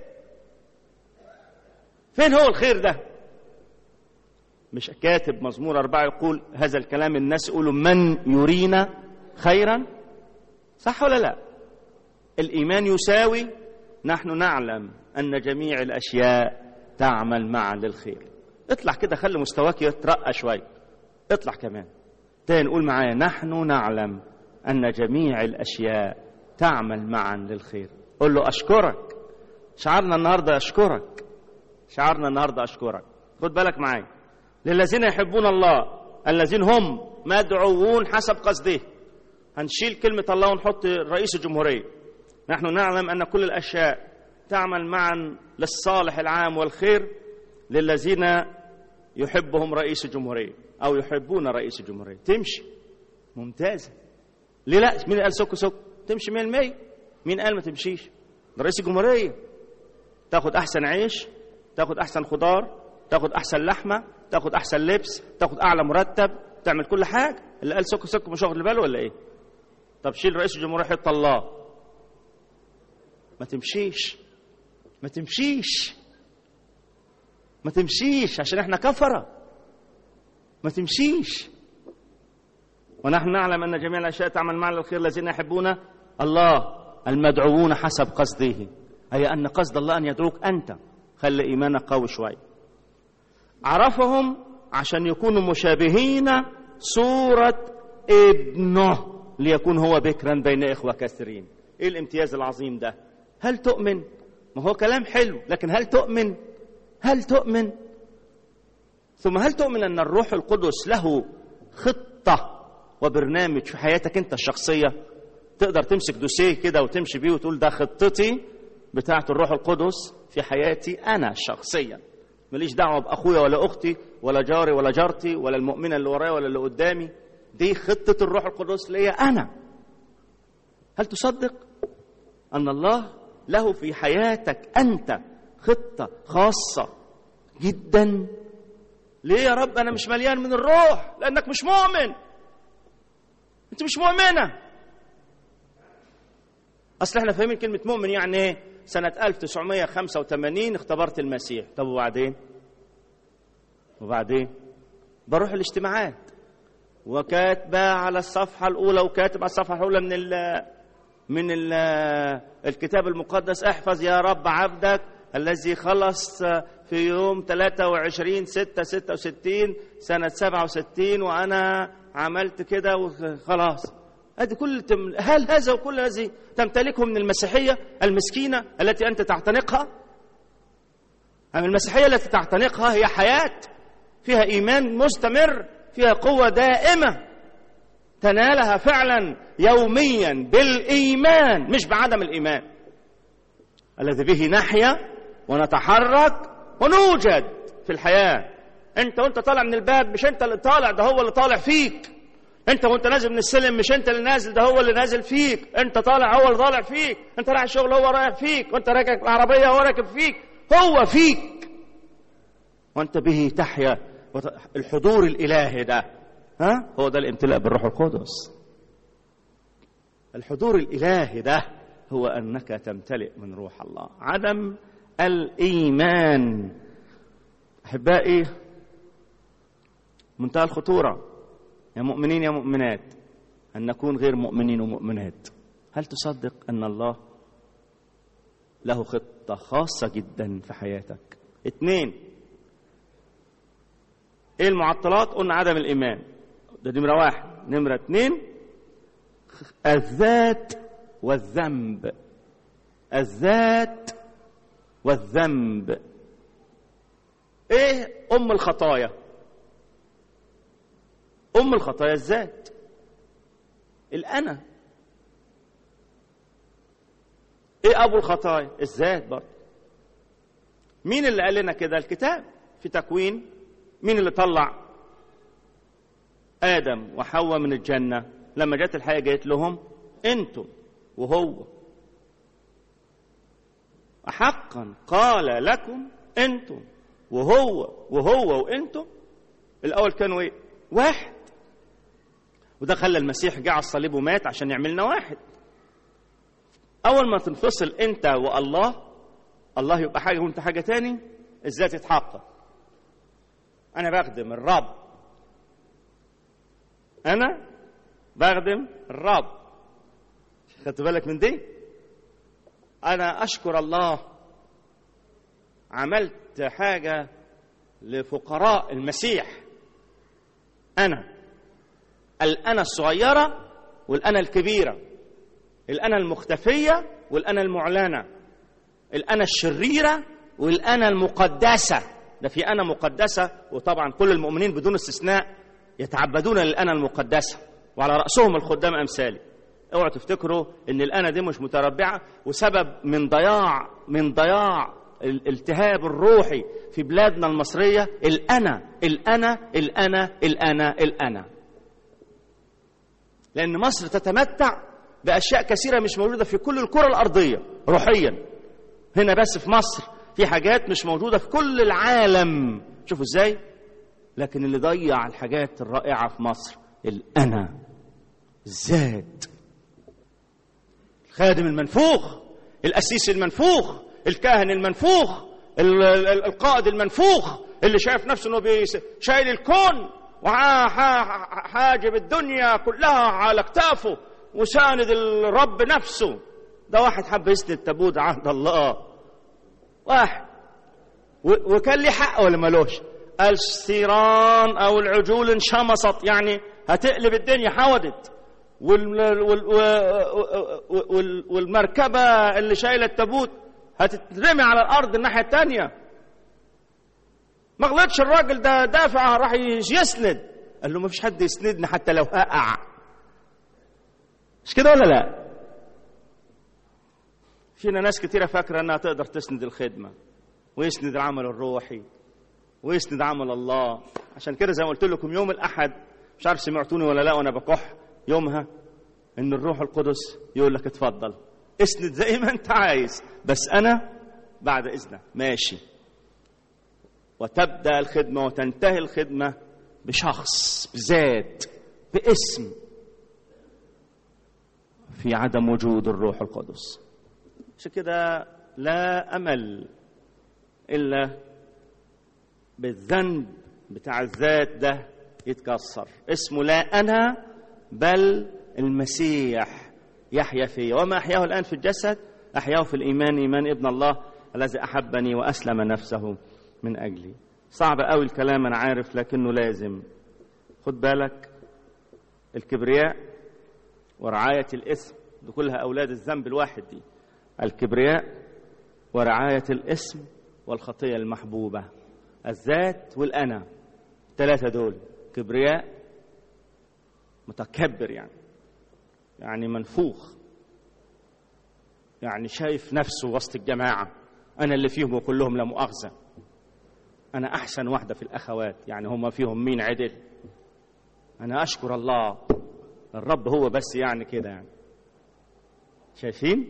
فين هو الخير ده مش كاتب مزمور أربعة يقول هذا الكلام الناس يقولوا من يرينا خيرا صح ولا لا الإيمان يساوي نحن نعلم أن جميع الأشياء تعمل معا للخير اطلع كده خلي مستواك يترقى شوية اطلع كمان تاني نقول معايا نحن نعلم أن جميع الأشياء تعمل معا للخير قول له أشكرك شعارنا النهاردة أشكرك شعارنا النهاردة أشكرك خد بالك معايا للذين يحبون الله الذين هم مدعوون حسب قصده هنشيل كلمة الله ونحط رئيس الجمهورية نحن نعلم أن كل الأشياء تعمل معا للصالح العام والخير للذين يحبهم رئيس الجمهورية أو يحبون رئيس الجمهورية تمشي ممتازة ليه لا مين قال سك سك تمشي 100% مين قال ما تمشيش ده رئيس الجمهورية تاخد أحسن عيش تاخد أحسن خضار تاخد أحسن لحمة تاخد أحسن لبس تاخد أعلى مرتب تعمل كل حاجة اللي قال سك سك مش واخد باله ولا إيه طب شيل رئيس الجمهورية حط الله ما تمشيش ما تمشيش ما تمشيش عشان احنا كفرة ما تمشيش ونحن نعلم أن جميع الأشياء تعمل معنا الخير الذين يحبون الله المدعوون حسب قصده أي أن قصد الله أن يدعوك أنت خلي إيمانك قوي شوية عرفهم عشان يكونوا مشابهين صورة ابنه ليكون هو بكرا بين إخوة كثيرين إيه الامتياز العظيم ده هل تؤمن ما هو كلام حلو لكن هل تؤمن هل تؤمن ثم هل تؤمن أن الروح القدس له خطة وبرنامج في حياتك أنت الشخصية تقدر تمسك دوسيه كده وتمشي بيه وتقول ده خطتي بتاعة الروح القدس في حياتي أنا شخصيا ماليش دعوة بأخويا ولا أختي ولا جاري ولا جارتي ولا المؤمنة اللي ورايا ولا اللي قدامي دي خطة الروح القدس ليا أنا هل تصدق أن الله له في حياتك أنت خطة خاصة جدا ليه يا رب أنا مش مليان من الروح لأنك مش مؤمن أنت مش مؤمنة أصل احنا فاهمين كلمة مؤمن يعني إيه سنة 1985 اختبرت المسيح طب وبعدين وبعدين بروح الاجتماعات وكاتبة على الصفحة الأولى وكاتب على الصفحة الأولى من ال من ال الكتاب المقدس احفظ يا رب عبدك الذي خلص في يوم 23 6 66 سنة 67 وأنا عملت كده وخلاص ادي كل تم... هل هذا وكل الذي تمتلكه من المسيحيه المسكينه التي انت تعتنقها؟ أم المسيحيه التي تعتنقها هي حياه فيها ايمان مستمر فيها قوه دائمه تنالها فعلا يوميا بالايمان مش بعدم الايمان الذي به نحيا ونتحرك ونوجد في الحياه انت وانت طالع من الباب مش انت اللي طالع ده هو اللي طالع فيك انت وانت نازل من السلم مش انت اللي نازل ده هو اللي نازل فيك انت طالع هو اللي طالع فيك انت رايح الشغل هو رايح فيك وانت راكب العربيه هو راكب فيك هو فيك وانت به تحيا الحضور الالهي ده ها هو ده الامتلاء بالروح القدس الحضور الالهي ده هو انك تمتلئ من روح الله عدم الايمان احبائي منتهى الخطوره يا مؤمنين يا مؤمنات أن نكون غير مؤمنين ومؤمنات هل تصدق أن الله له خطة خاصة جدا في حياتك اثنين ايه المعطلات قلنا عدم الإيمان ده نمرة واحد نمرة اثنين الذات والذنب الذات والذنب ايه ام الخطايا أم الخطايا الذات الأنا إيه أبو الخطايا الذات برضه مين اللي قال لنا كده الكتاب في تكوين مين اللي طلع آدم وحواء من الجنة لما جت الحياة جت لهم أنتم وهو حقا قال لكم أنتم وهو وهو وأنتم الأول كانوا إيه واحد وده خلى المسيح جه على الصليب ومات عشان يعملنا واحد اول ما تنفصل انت والله الله يبقى حاجه وانت حاجه تاني ازاي تتحقق انا بخدم الرب انا بخدم الرب خدت بالك من دي انا اشكر الله عملت حاجه لفقراء المسيح انا الأنا الصغيرة والأنا الكبيرة الأنا المختفية والأنا المعلنة الأنا الشريرة والأنا المقدسة ده في أنا مقدسة وطبعا كل المؤمنين بدون استثناء يتعبدون للأنا المقدسة وعلى رأسهم الخدام أمثالي اوعوا تفتكروا ان الأنا دي مش متربعة وسبب من ضياع من ضياع الالتهاب الروحي في بلادنا المصرية الأنا الأنا الأنا الأنا الأنا لأن مصر تتمتع بأشياء كثيرة مش موجودة في كل الكرة الأرضية روحيا هنا بس في مصر في حاجات مش موجودة في كل العالم شوفوا ازاي لكن اللي ضيع الحاجات الرائعة في مصر الأنا الذات الخادم المنفوخ الأسيس المنفوخ الكاهن المنفوخ القائد المنفوخ اللي شايف نفسه انه شايل الكون وحاجب الدنيا كلها على اكتافه وساند الرب نفسه ده واحد حب يسند تابوت عهد الله واحد وكان ليه حق ولا ملوش الثيران او العجول انشمصت يعني هتقلب الدنيا حودت والمركبه اللي شايله التابوت هتترمي على الارض الناحيه الثانيه ما غلطش الراجل ده دافع راح يسند قال له ما فيش حد يسندني حتى لو هقع مش كده ولا لا فينا ناس كتيرة فاكرة انها تقدر تسند الخدمة ويسند العمل الروحي ويسند عمل الله عشان كده زي ما قلت لكم يوم الاحد مش عارف سمعتوني ولا لا وانا بكح يومها ان الروح القدس يقول لك اتفضل اسند زي ما انت عايز بس انا بعد اذنك ماشي وتبدا الخدمه وتنتهي الخدمه بشخص بذات باسم في عدم وجود الروح القدس عشان كده لا امل الا بالذنب بتاع الذات ده يتكسر اسمه لا انا بل المسيح يحيا في وما احياه الان في الجسد احياه في الايمان ايمان ابن الله الذي احبني واسلم نفسه من اجلي صعب قوي الكلام انا عارف لكنه لازم خد بالك الكبرياء ورعايه الاسم دي كلها اولاد الذنب الواحد دي الكبرياء ورعايه الاسم والخطيه المحبوبه الذات والانا الثلاثه دول كبرياء متكبر يعني يعني منفوخ يعني شايف نفسه وسط الجماعه انا اللي فيهم وكلهم لا مؤاخذه انا احسن واحده في الاخوات يعني هم فيهم مين عدل انا اشكر الله الرب هو بس يعني كده يعني شايفين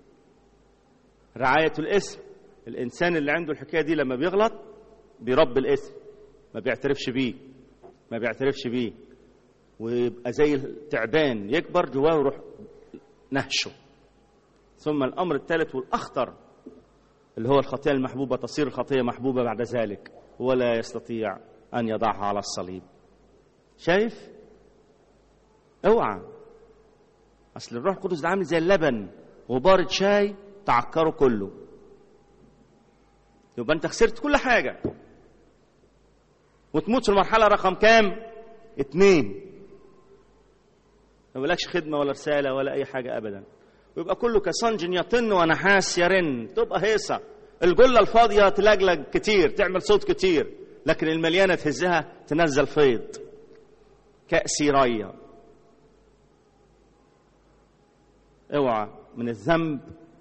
رعايه الاسم الانسان اللي عنده الحكايه دي لما بيغلط بيرب الاسم ما بيعترفش بيه ما بيعترفش بيه ويبقى زي التعبان يكبر جواه ويروح نهشه ثم الامر الثالث والاخطر اللي هو الخطيه المحبوبه تصير الخطيه محبوبه بعد ذلك ولا يستطيع ان يضعها على الصليب شايف اوعى اصل الروح القدس ده عامل زي اللبن وبارد شاي تعكره كله يبقى انت خسرت كل حاجه وتموت في المرحله رقم كام اتنين ما بلكش خدمه ولا رساله ولا اي حاجه ابدا ويبقى كله كصنج يطن ونحاس يرن تبقى هيصه الجله الفاضيه تلجلج كتير تعمل صوت كتير لكن المليانه تهزها تنزل فيض كأس ريا اوعى من الذنب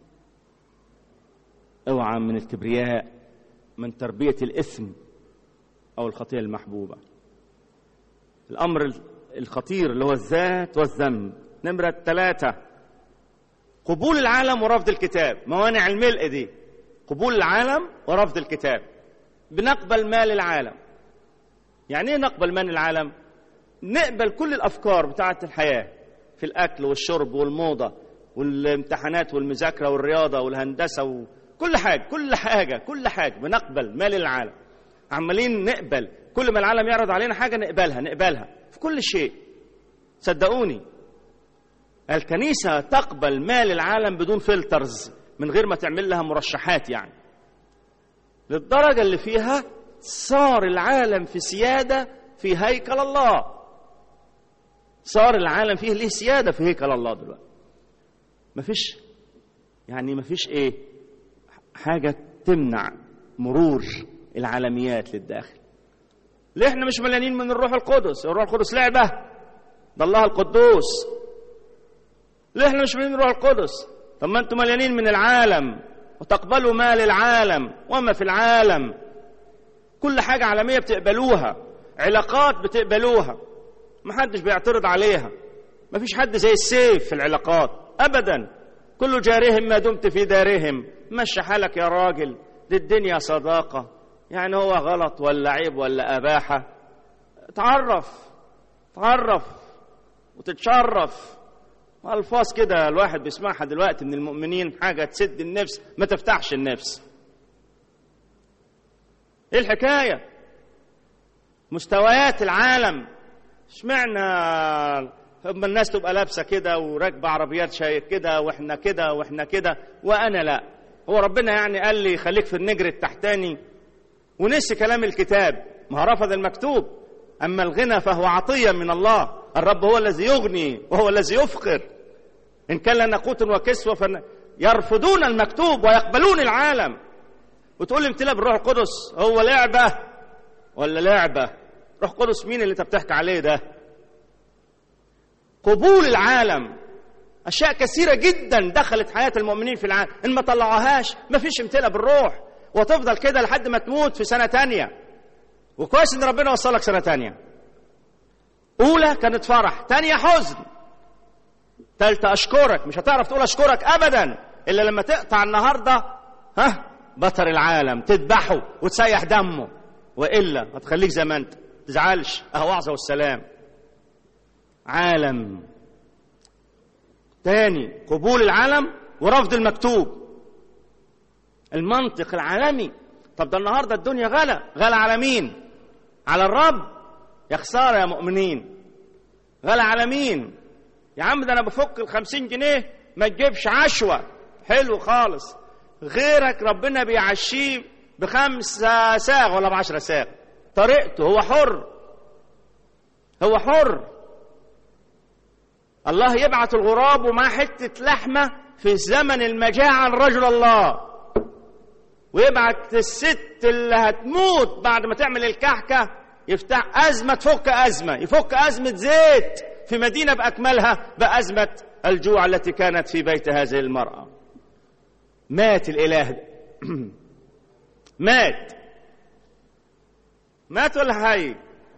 اوعى من الكبرياء من تربيه الاثم او الخطيه المحبوبه الامر الخطير اللي هو الذات والذنب نمره ثلاثه قبول العالم ورفض الكتاب موانع الملء دي قبول العالم ورفض الكتاب بنقبل مال العالم يعني ايه نقبل مال العالم نقبل كل الافكار بتاعه الحياه في الاكل والشرب والموضه والامتحانات والمذاكره والرياضه والهندسه وكل حاجه كل حاجه كل حاجه بنقبل مال العالم عمالين نقبل كل ما العالم يعرض علينا حاجه نقبلها نقبلها في كل شيء صدقوني الكنيسه تقبل مال العالم بدون فلترز من غير ما تعمل لها مرشحات يعني للدرجه اللي فيها صار العالم في سياده في هيكل الله صار العالم فيه ليه سياده في هيكل الله دلوقتي مفيش يعني مفيش ايه حاجه تمنع مرور العالميات للداخل ليه احنا مش مليانين من الروح القدس الروح القدس لعبة ده الله القدوس ليه احنا مش مليانين من الروح القدس طب ما انتم مليانين من العالم وتقبلوا ما للعالم وما في العالم كل حاجة عالمية بتقبلوها علاقات بتقبلوها محدش بيعترض عليها مفيش حد زي السيف في العلاقات أبدا كل جارهم ما دمت في دارهم مشي حالك يا راجل دي الدنيا صداقة يعني هو غلط ولا عيب ولا أباحة تعرف تعرف وتتشرف ألفاظ كده الواحد بيسمعها دلوقتي من المؤمنين حاجة تسد النفس ما تفتحش النفس ايه الحكاية مستويات العالم اشمعنى اما الناس تبقى لابسه كده وراكبه عربيات شاي كده واحنا كده واحنا كده وانا لا هو ربنا يعني قال لي خليك في النجر التحتاني ونسي كلام الكتاب ما رفض المكتوب اما الغنى فهو عطيه من الله الرب هو الذي يغني وهو الذي يفقر ان كان لنا قوت وكسوه فن... يرفضون المكتوب ويقبلون العالم وتقول لي امتلا بالروح القدس هو لعبه ولا لعبه روح قدس مين اللي انت بتحكي عليه ده قبول العالم اشياء كثيره جدا دخلت حياه المؤمنين في العالم ان ما طلعوهاش ما فيش امتلاء بالروح وتفضل كده لحد ما تموت في سنه تانية وكويس ان ربنا وصلك سنه تانية اولى كانت فرح تانية حزن تالتة اشكرك مش هتعرف تقول اشكرك ابدا الا لما تقطع النهارده ها بطر العالم تذبحه وتسيح دمه والا هتخليك زي ما انت تزعلش اهو وعظه والسلام عالم تاني قبول العالم ورفض المكتوب المنطق العالمي طب ده النهارده الدنيا غلا غلا على مين على الرب يا خساره يا مؤمنين غلا على مين يا عم ده انا بفك ال 50 جنيه ما تجيبش عشوه حلو خالص غيرك ربنا بيعشيه بخمسة ساغ ولا بعشرة ساغ طريقته هو حر هو حر الله يبعت الغراب ومعاه حتة لحمة في زمن المجاعة لرجل الله ويبعت الست اللي هتموت بعد ما تعمل الكحكة يفتح أزمة تفك أزمة يفك أزمة زيت في مدينة بأكملها بأزمة الجوع التي كانت في بيت هذه المرأة مات الإله ده مات مات ولا حي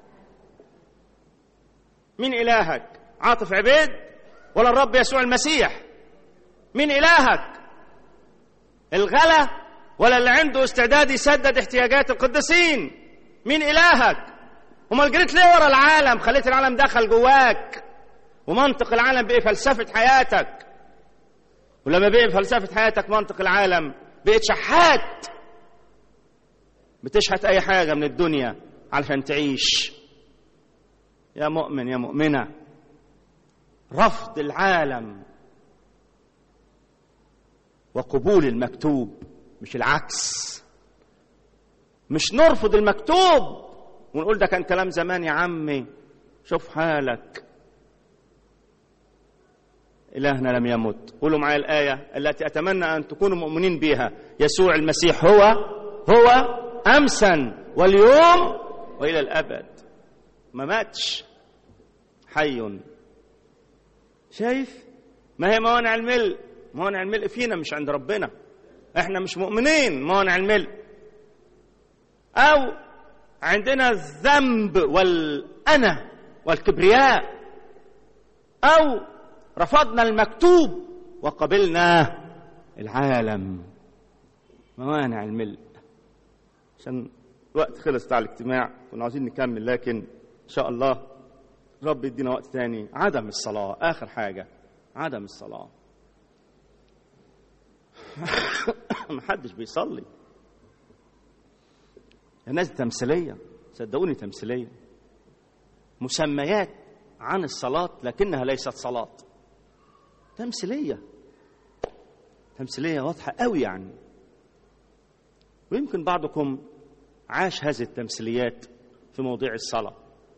مين إلهك عاطف عبيد ولا الرب يسوع المسيح مين إلهك الغلا ولا اللي عنده استعداد يسدد احتياجات القديسين مين إلهك امال جريت ليه ورا العالم خليت العالم دخل جواك ومنطق العالم بقي فلسفة حياتك ولما بقي فلسفة حياتك منطق العالم بقيت شحات بتشحت أي حاجة من الدنيا علشان تعيش يا مؤمن يا مؤمنة رفض العالم وقبول المكتوب مش العكس مش نرفض المكتوب ونقول ده كان كلام زمان يا عمي شوف حالك إلهنا لم يمت قولوا معايا الآية التي أتمنى أن تكونوا مؤمنين بها يسوع المسيح هو هو أمسا واليوم وإلى الأبد ما ماتش حي شايف ما هي موانع الملء موانع الملء فينا مش عند ربنا احنا مش مؤمنين موانع الملء او عندنا الذنب والانا والكبرياء او رفضنا المكتوب وقبلنا العالم موانع الملء عشان الوقت خلص بتاع الاجتماع كنا عاوزين نكمل لكن ان شاء الله رب يدينا وقت تاني عدم الصلاة آخر حاجة عدم الصلاة محدش بيصلي الناس دي تمثيلية صدقوني تمثيلية مسميات عن الصلاة لكنها ليست صلاة تمثيلية تمثيلية واضحة قوي يعني ويمكن بعضكم عاش هذه التمثيليات في موضوع الصلاه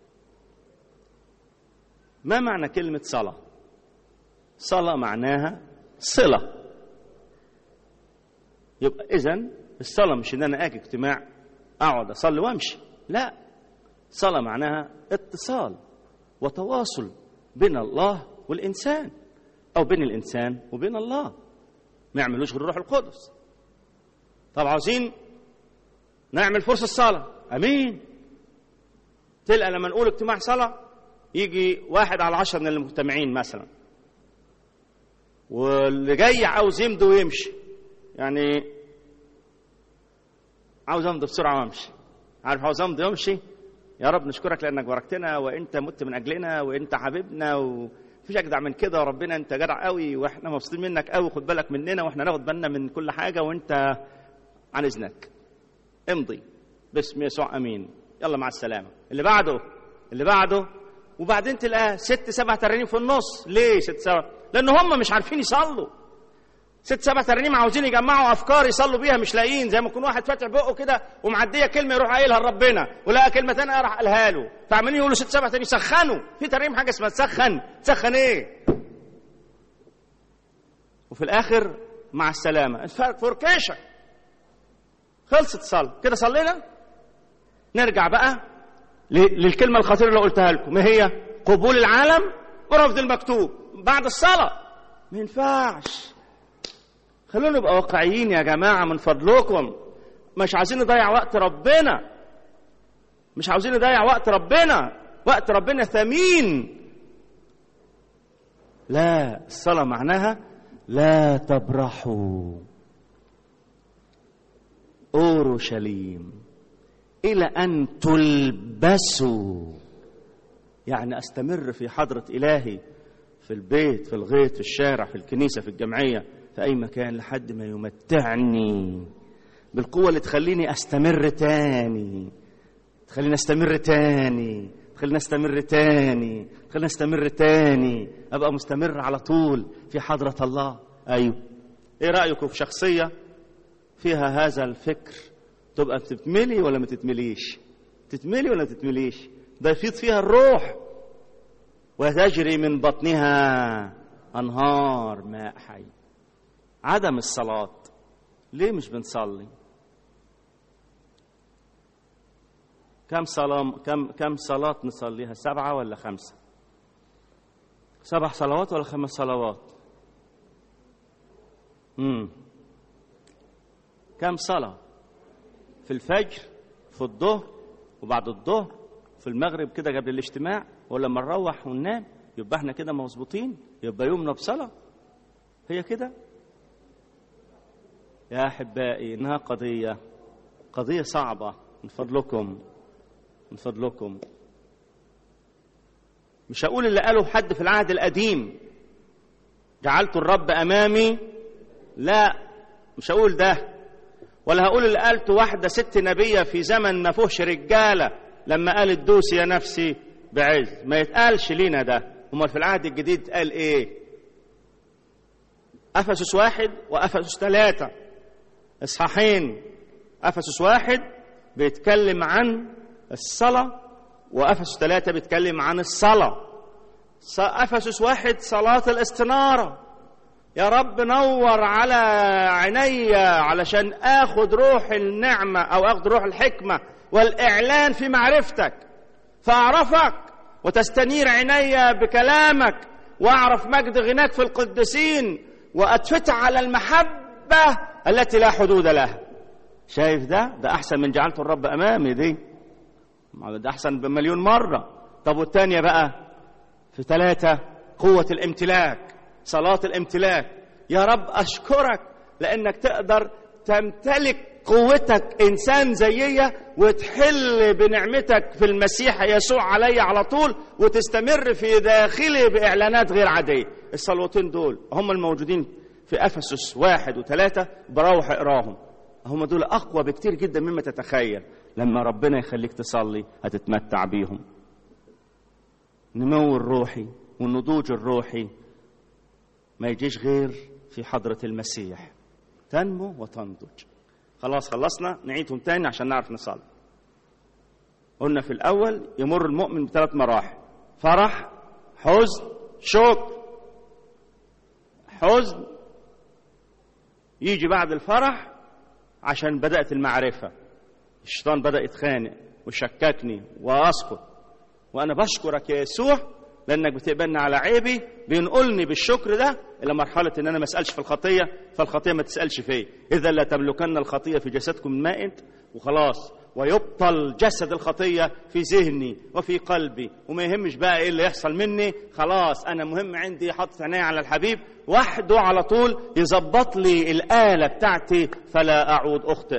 ما معنى كلمة صلاة؟ صلاة معناها صلة. يبقى إذا الصلاة مش إن أنا آجي اجتماع اقعد اصلي وامشي لا صلاه معناها اتصال وتواصل بين الله والانسان او بين الانسان وبين الله ما يعملوش غير الروح القدس طب عاوزين نعمل فرصه الصلاه امين تلقى لما نقول اجتماع صلاه يجي واحد على عشرة من المجتمعين مثلا واللي جاي عاوز يمضي ويمشي يعني عاوز امضي بسرعه وامشي عارف عاوز امضي وامشي يا رب نشكرك لانك باركتنا وانت مت من اجلنا وانت حبيبنا ومفيش اجدع من كده وربنا انت جدع قوي واحنا مبسوطين منك قوي خد بالك مننا واحنا ناخد بالنا من كل حاجه وانت عن اذنك امضي باسم يسوع امين يلا مع السلامه اللي بعده اللي بعده وبعدين تلاقاه ست سبع ترانيم في النص ليه ست سبع لان هم مش عارفين يصلوا ست سبع ترانيم عاوزين يجمعوا افكار يصلوا بيها مش لاقيين زي ما يكون واحد فاتح بقه كده ومعديه كلمه يروح قايلها لربنا ولقى كلمه ثانيه راح قالها له فعمالين يقولوا ست سبع ترانيم سخنوا في ترانيم حاجه اسمها تسخن تسخن ايه وفي الاخر مع السلامه فركشه خلصت الصلاه كده صلينا نرجع بقى للكلمه الخطيره اللي قلتها لكم ما هي قبول العالم ورفض المكتوب بعد الصلاه ما ينفعش خلونا نبقى واقعيين يا جماعه من فضلكم مش عايزين نضيع وقت ربنا مش عاوزين نضيع وقت ربنا وقت ربنا ثمين لا الصلاه معناها لا تبرحوا اورشليم الى ان تلبسوا يعني استمر في حضره الهي في البيت في الغيط في الشارع في الكنيسه في الجمعيه في اي مكان لحد ما يمتعني بالقوه اللي تخليني استمر تاني تخليني استمر تاني تخليني استمر تاني تخليني استمر تاني ابقى مستمر على طول في حضره الله ايوه ايه رايكم في شخصيه فيها هذا الفكر تبقى بتتملي ولا ما تتمليش تتملي ولا ما تتمليش ده يفيض فيها الروح وتجري من بطنها انهار ماء حي عدم الصلاه ليه مش بنصلي كم صلاة كم كم صلاة نصليها سبعة ولا خمسة؟ سبع صلوات ولا خمس صلوات؟ امم كم صلاة؟ في الفجر في الظهر وبعد الظهر في المغرب كده قبل الاجتماع ولما نروح وننام يبقى احنا كده مظبوطين يبقى يومنا بصلاة هي كده يا احبائي انها قضية قضية صعبة من فضلكم من فضلكم مش هقول اللي قاله حد في العهد القديم جعلت الرب امامي لا مش هقول ده ولا هقول اللي قالته واحدة ست نبية في زمن ما فيهش رجالة لما قالت دوسي يا نفسي بعز ما يتقالش لينا ده امال في العهد الجديد قال ايه افسس واحد وافسس ثلاثة اصحاحين افسس واحد بيتكلم عن الصلاة وافسس ثلاثة بيتكلم عن الصلاة افسس واحد صلاة الاستنارة يا رب نور على عيني علشان اخد روح النعمة او اخد روح الحكمة والاعلان في معرفتك فاعرفك وتستنير عيني بكلامك واعرف مجد غناك في القديسين واتفتح على المحبة التي لا حدود لها شايف ده ده احسن من جعلت الرب امامي دي ده احسن بمليون مرة طب والتانية بقى في ثلاثة قوة الامتلاك صلاة الامتلاك يا رب أشكرك لأنك تقدر تمتلك قوتك إنسان زيي وتحل بنعمتك في المسيح يسوع علي على طول وتستمر في داخلي بإعلانات غير عادية الصلوتين دول هم الموجودين في أفسس واحد وثلاثة بروح اقراهم هم دول أقوى بكتير جدا مما تتخيل لما ربنا يخليك تصلي هتتمتع بيهم النمو الروحي والنضوج الروحي ما يجيش غير في حضرة المسيح تنمو وتنضج خلاص خلصنا نعيدهم تاني عشان نعرف نصلي قلنا في الأول يمر المؤمن بثلاث مراحل فرح حزن شوق حزن يجي بعد الفرح عشان بدأت المعرفة الشيطان بدأ يتخانق ويشككني وأسقط وأنا بشكرك يا يسوع لأنك بتقبلني على عيبي بينقلني بالشكر ده إلى مرحلة إن أنا ما أسألش في الخطية فالخطية ما تسألش فيا إذا لا تملكن الخطية في جسدكم من ماء وخلاص ويبطل جسد الخطية في ذهني وفي قلبي وما يهمش بقى إيه اللي يحصل مني خلاص أنا مهم عندي حاطط عيني على الحبيب وحده على طول يظبط لي الآلة بتاعتي فلا أعود أخطئ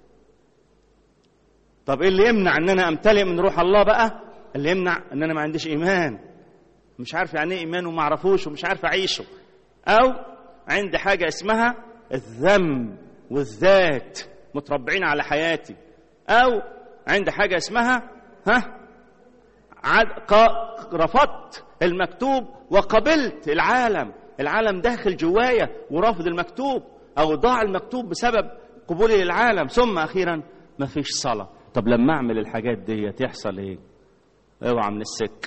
طب ايه اللي يمنع ان انا امتلئ من روح الله بقى اللي يمنع ان انا ما عنديش ايمان مش عارف يعني ايه ايمان وما اعرفوش ومش عارف اعيشه او عندي حاجه اسمها الذنب والذات متربعين على حياتي او عندي حاجه اسمها ها عد... ق- رفضت المكتوب وقبلت العالم العالم داخل جوايا ورافض المكتوب او ضاع المكتوب بسبب قبولي للعالم ثم اخيرا ما فيش صلاه طب لما اعمل الحاجات دي يحصل ايه اوعى من السك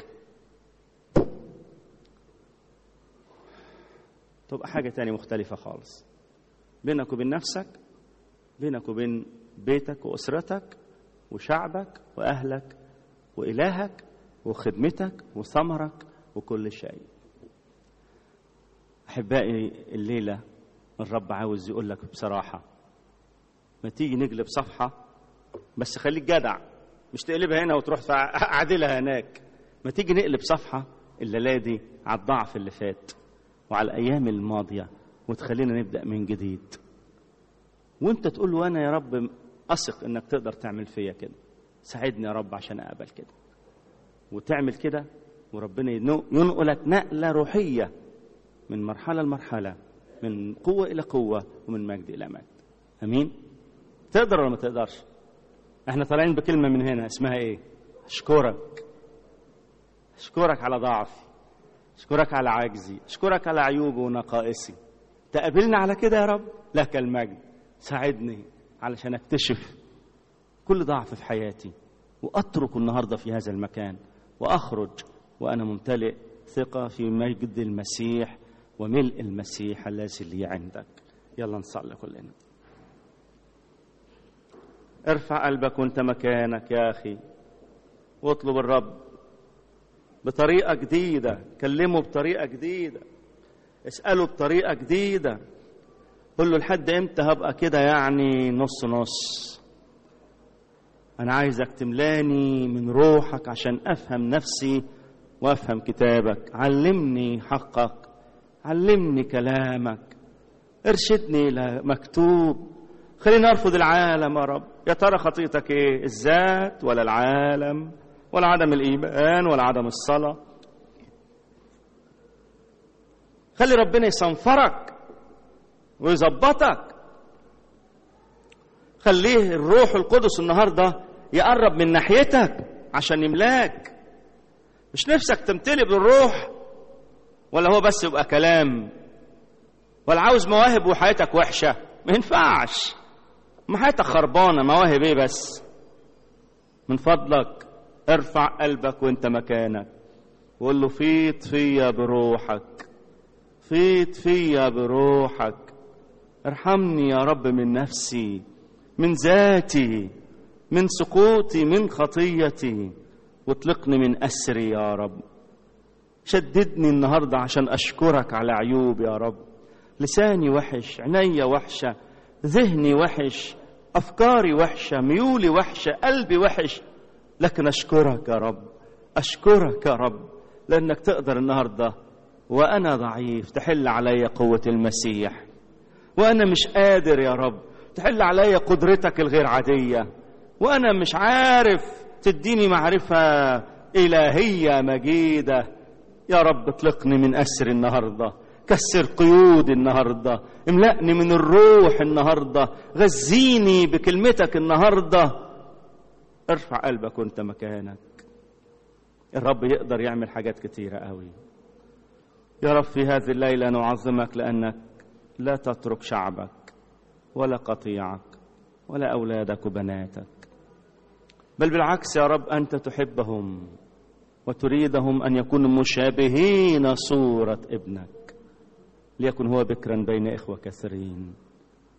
تبقى حاجه تانية مختلفه خالص بينك وبين نفسك بينك وبين بيتك واسرتك وشعبك واهلك والهك وخدمتك وثمرك وكل شيء احبائي الليله الرب عاوز يقول لك بصراحه ما تيجي نقلب صفحه بس خليك جدع مش تقلبها هنا وتروح عادلها هناك ما تيجي نقلب صفحه الليله دي على الضعف اللي فات وعلى الايام الماضيه وتخلينا نبدا من جديد وانت تقول له انا يا رب اثق انك تقدر تعمل فيا كده ساعدني يا رب عشان اقبل كده وتعمل كده وربنا ينو- ينقلك نقله روحيه من مرحله لمرحله من قوه الى قوه ومن مجد الى مجد امين تقدر ولا ما تقدرش احنا طالعين بكلمه من هنا اسمها ايه اشكرك اشكرك على ضعفي اشكرك على عجزي اشكرك على عيوبي ونقائصي تقابلنا على كده يا رب لك المجد ساعدني علشان اكتشف كل ضعف في حياتي واترك النهارده في هذا المكان واخرج وانا ممتلئ ثقه في مجد المسيح وملء المسيح الذي لي عندك يلا نصلي كلنا ارفع قلبك وانت مكانك يا اخي واطلب الرب بطريقه جديده كلمه بطريقه جديده اساله بطريقه جديده قل له لحد امتى هبقى كده يعني نص نص انا عايزك تملاني من روحك عشان افهم نفسي وافهم كتابك علمني حقك علمني كلامك ارشدني الى مكتوب خليني ارفض العالم يا رب يا ترى خطيتك ايه الذات ولا العالم ولا عدم الايمان ولا عدم الصلاه خلي ربنا يصنفرك ويظبطك خليه الروح القدس النهارده يقرب من ناحيتك عشان يملاك مش نفسك تمتلي بالروح ولا هو بس يبقى كلام ولا عاوز مواهب وحياتك وحشه ما ينفعش ما حياتك خربانه مواهب ايه بس من فضلك ارفع قلبك وانت مكانك وقول له فيض فيا بروحك فيض فيا بروحك ارحمني يا رب من نفسي من ذاتي من سقوطي من خطيتي واطلقني من اسري يا رب شددني النهارده عشان اشكرك على عيوبي يا رب لساني وحش عينيا وحشه ذهني وحش افكاري وحشه ميولي وحشه قلبي وحش لكن اشكرك يا رب اشكرك يا رب لانك تقدر النهارده وانا ضعيف تحل علي قوه المسيح وانا مش قادر يا رب تحل علي قدرتك الغير عاديه وانا مش عارف تديني معرفه الهيه مجيده يا رب اطلقني من اسر النهارده كسر قيودي النهارده املأني من الروح النهارده غذيني بكلمتك النهارده ارفع قلبك وانت مكانك الرب يقدر يعمل حاجات كتيرة قوي يا رب في هذه الليلة نعظمك لأنك لا تترك شعبك ولا قطيعك ولا أولادك وبناتك بل بالعكس يا رب أنت تحبهم وتريدهم أن يكونوا مشابهين صورة ابنك ليكن هو بكرا بين إخوة كثيرين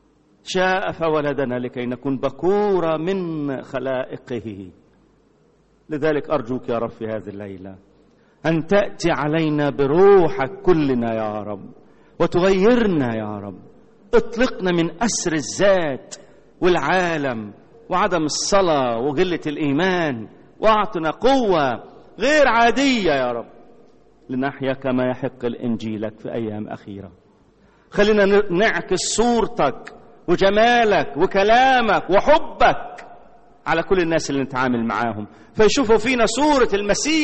شاء فولدنا لكي نكون بكورة من خلائقه لذلك أرجوك يا رب في هذه الليلة أن تأتي علينا بروحك كلنا يا رب وتغيرنا يا رب اطلقنا من أسر الذات والعالم وعدم الصلاة وقلة الإيمان واعطنا قوة غير عادية يا رب لنحيا كما يحق الإنجيلك في أيام أخيرة خلينا نعكس صورتك وجمالك وكلامك وحبك على كل الناس اللي نتعامل معاهم فيشوفوا فينا صورة المسيح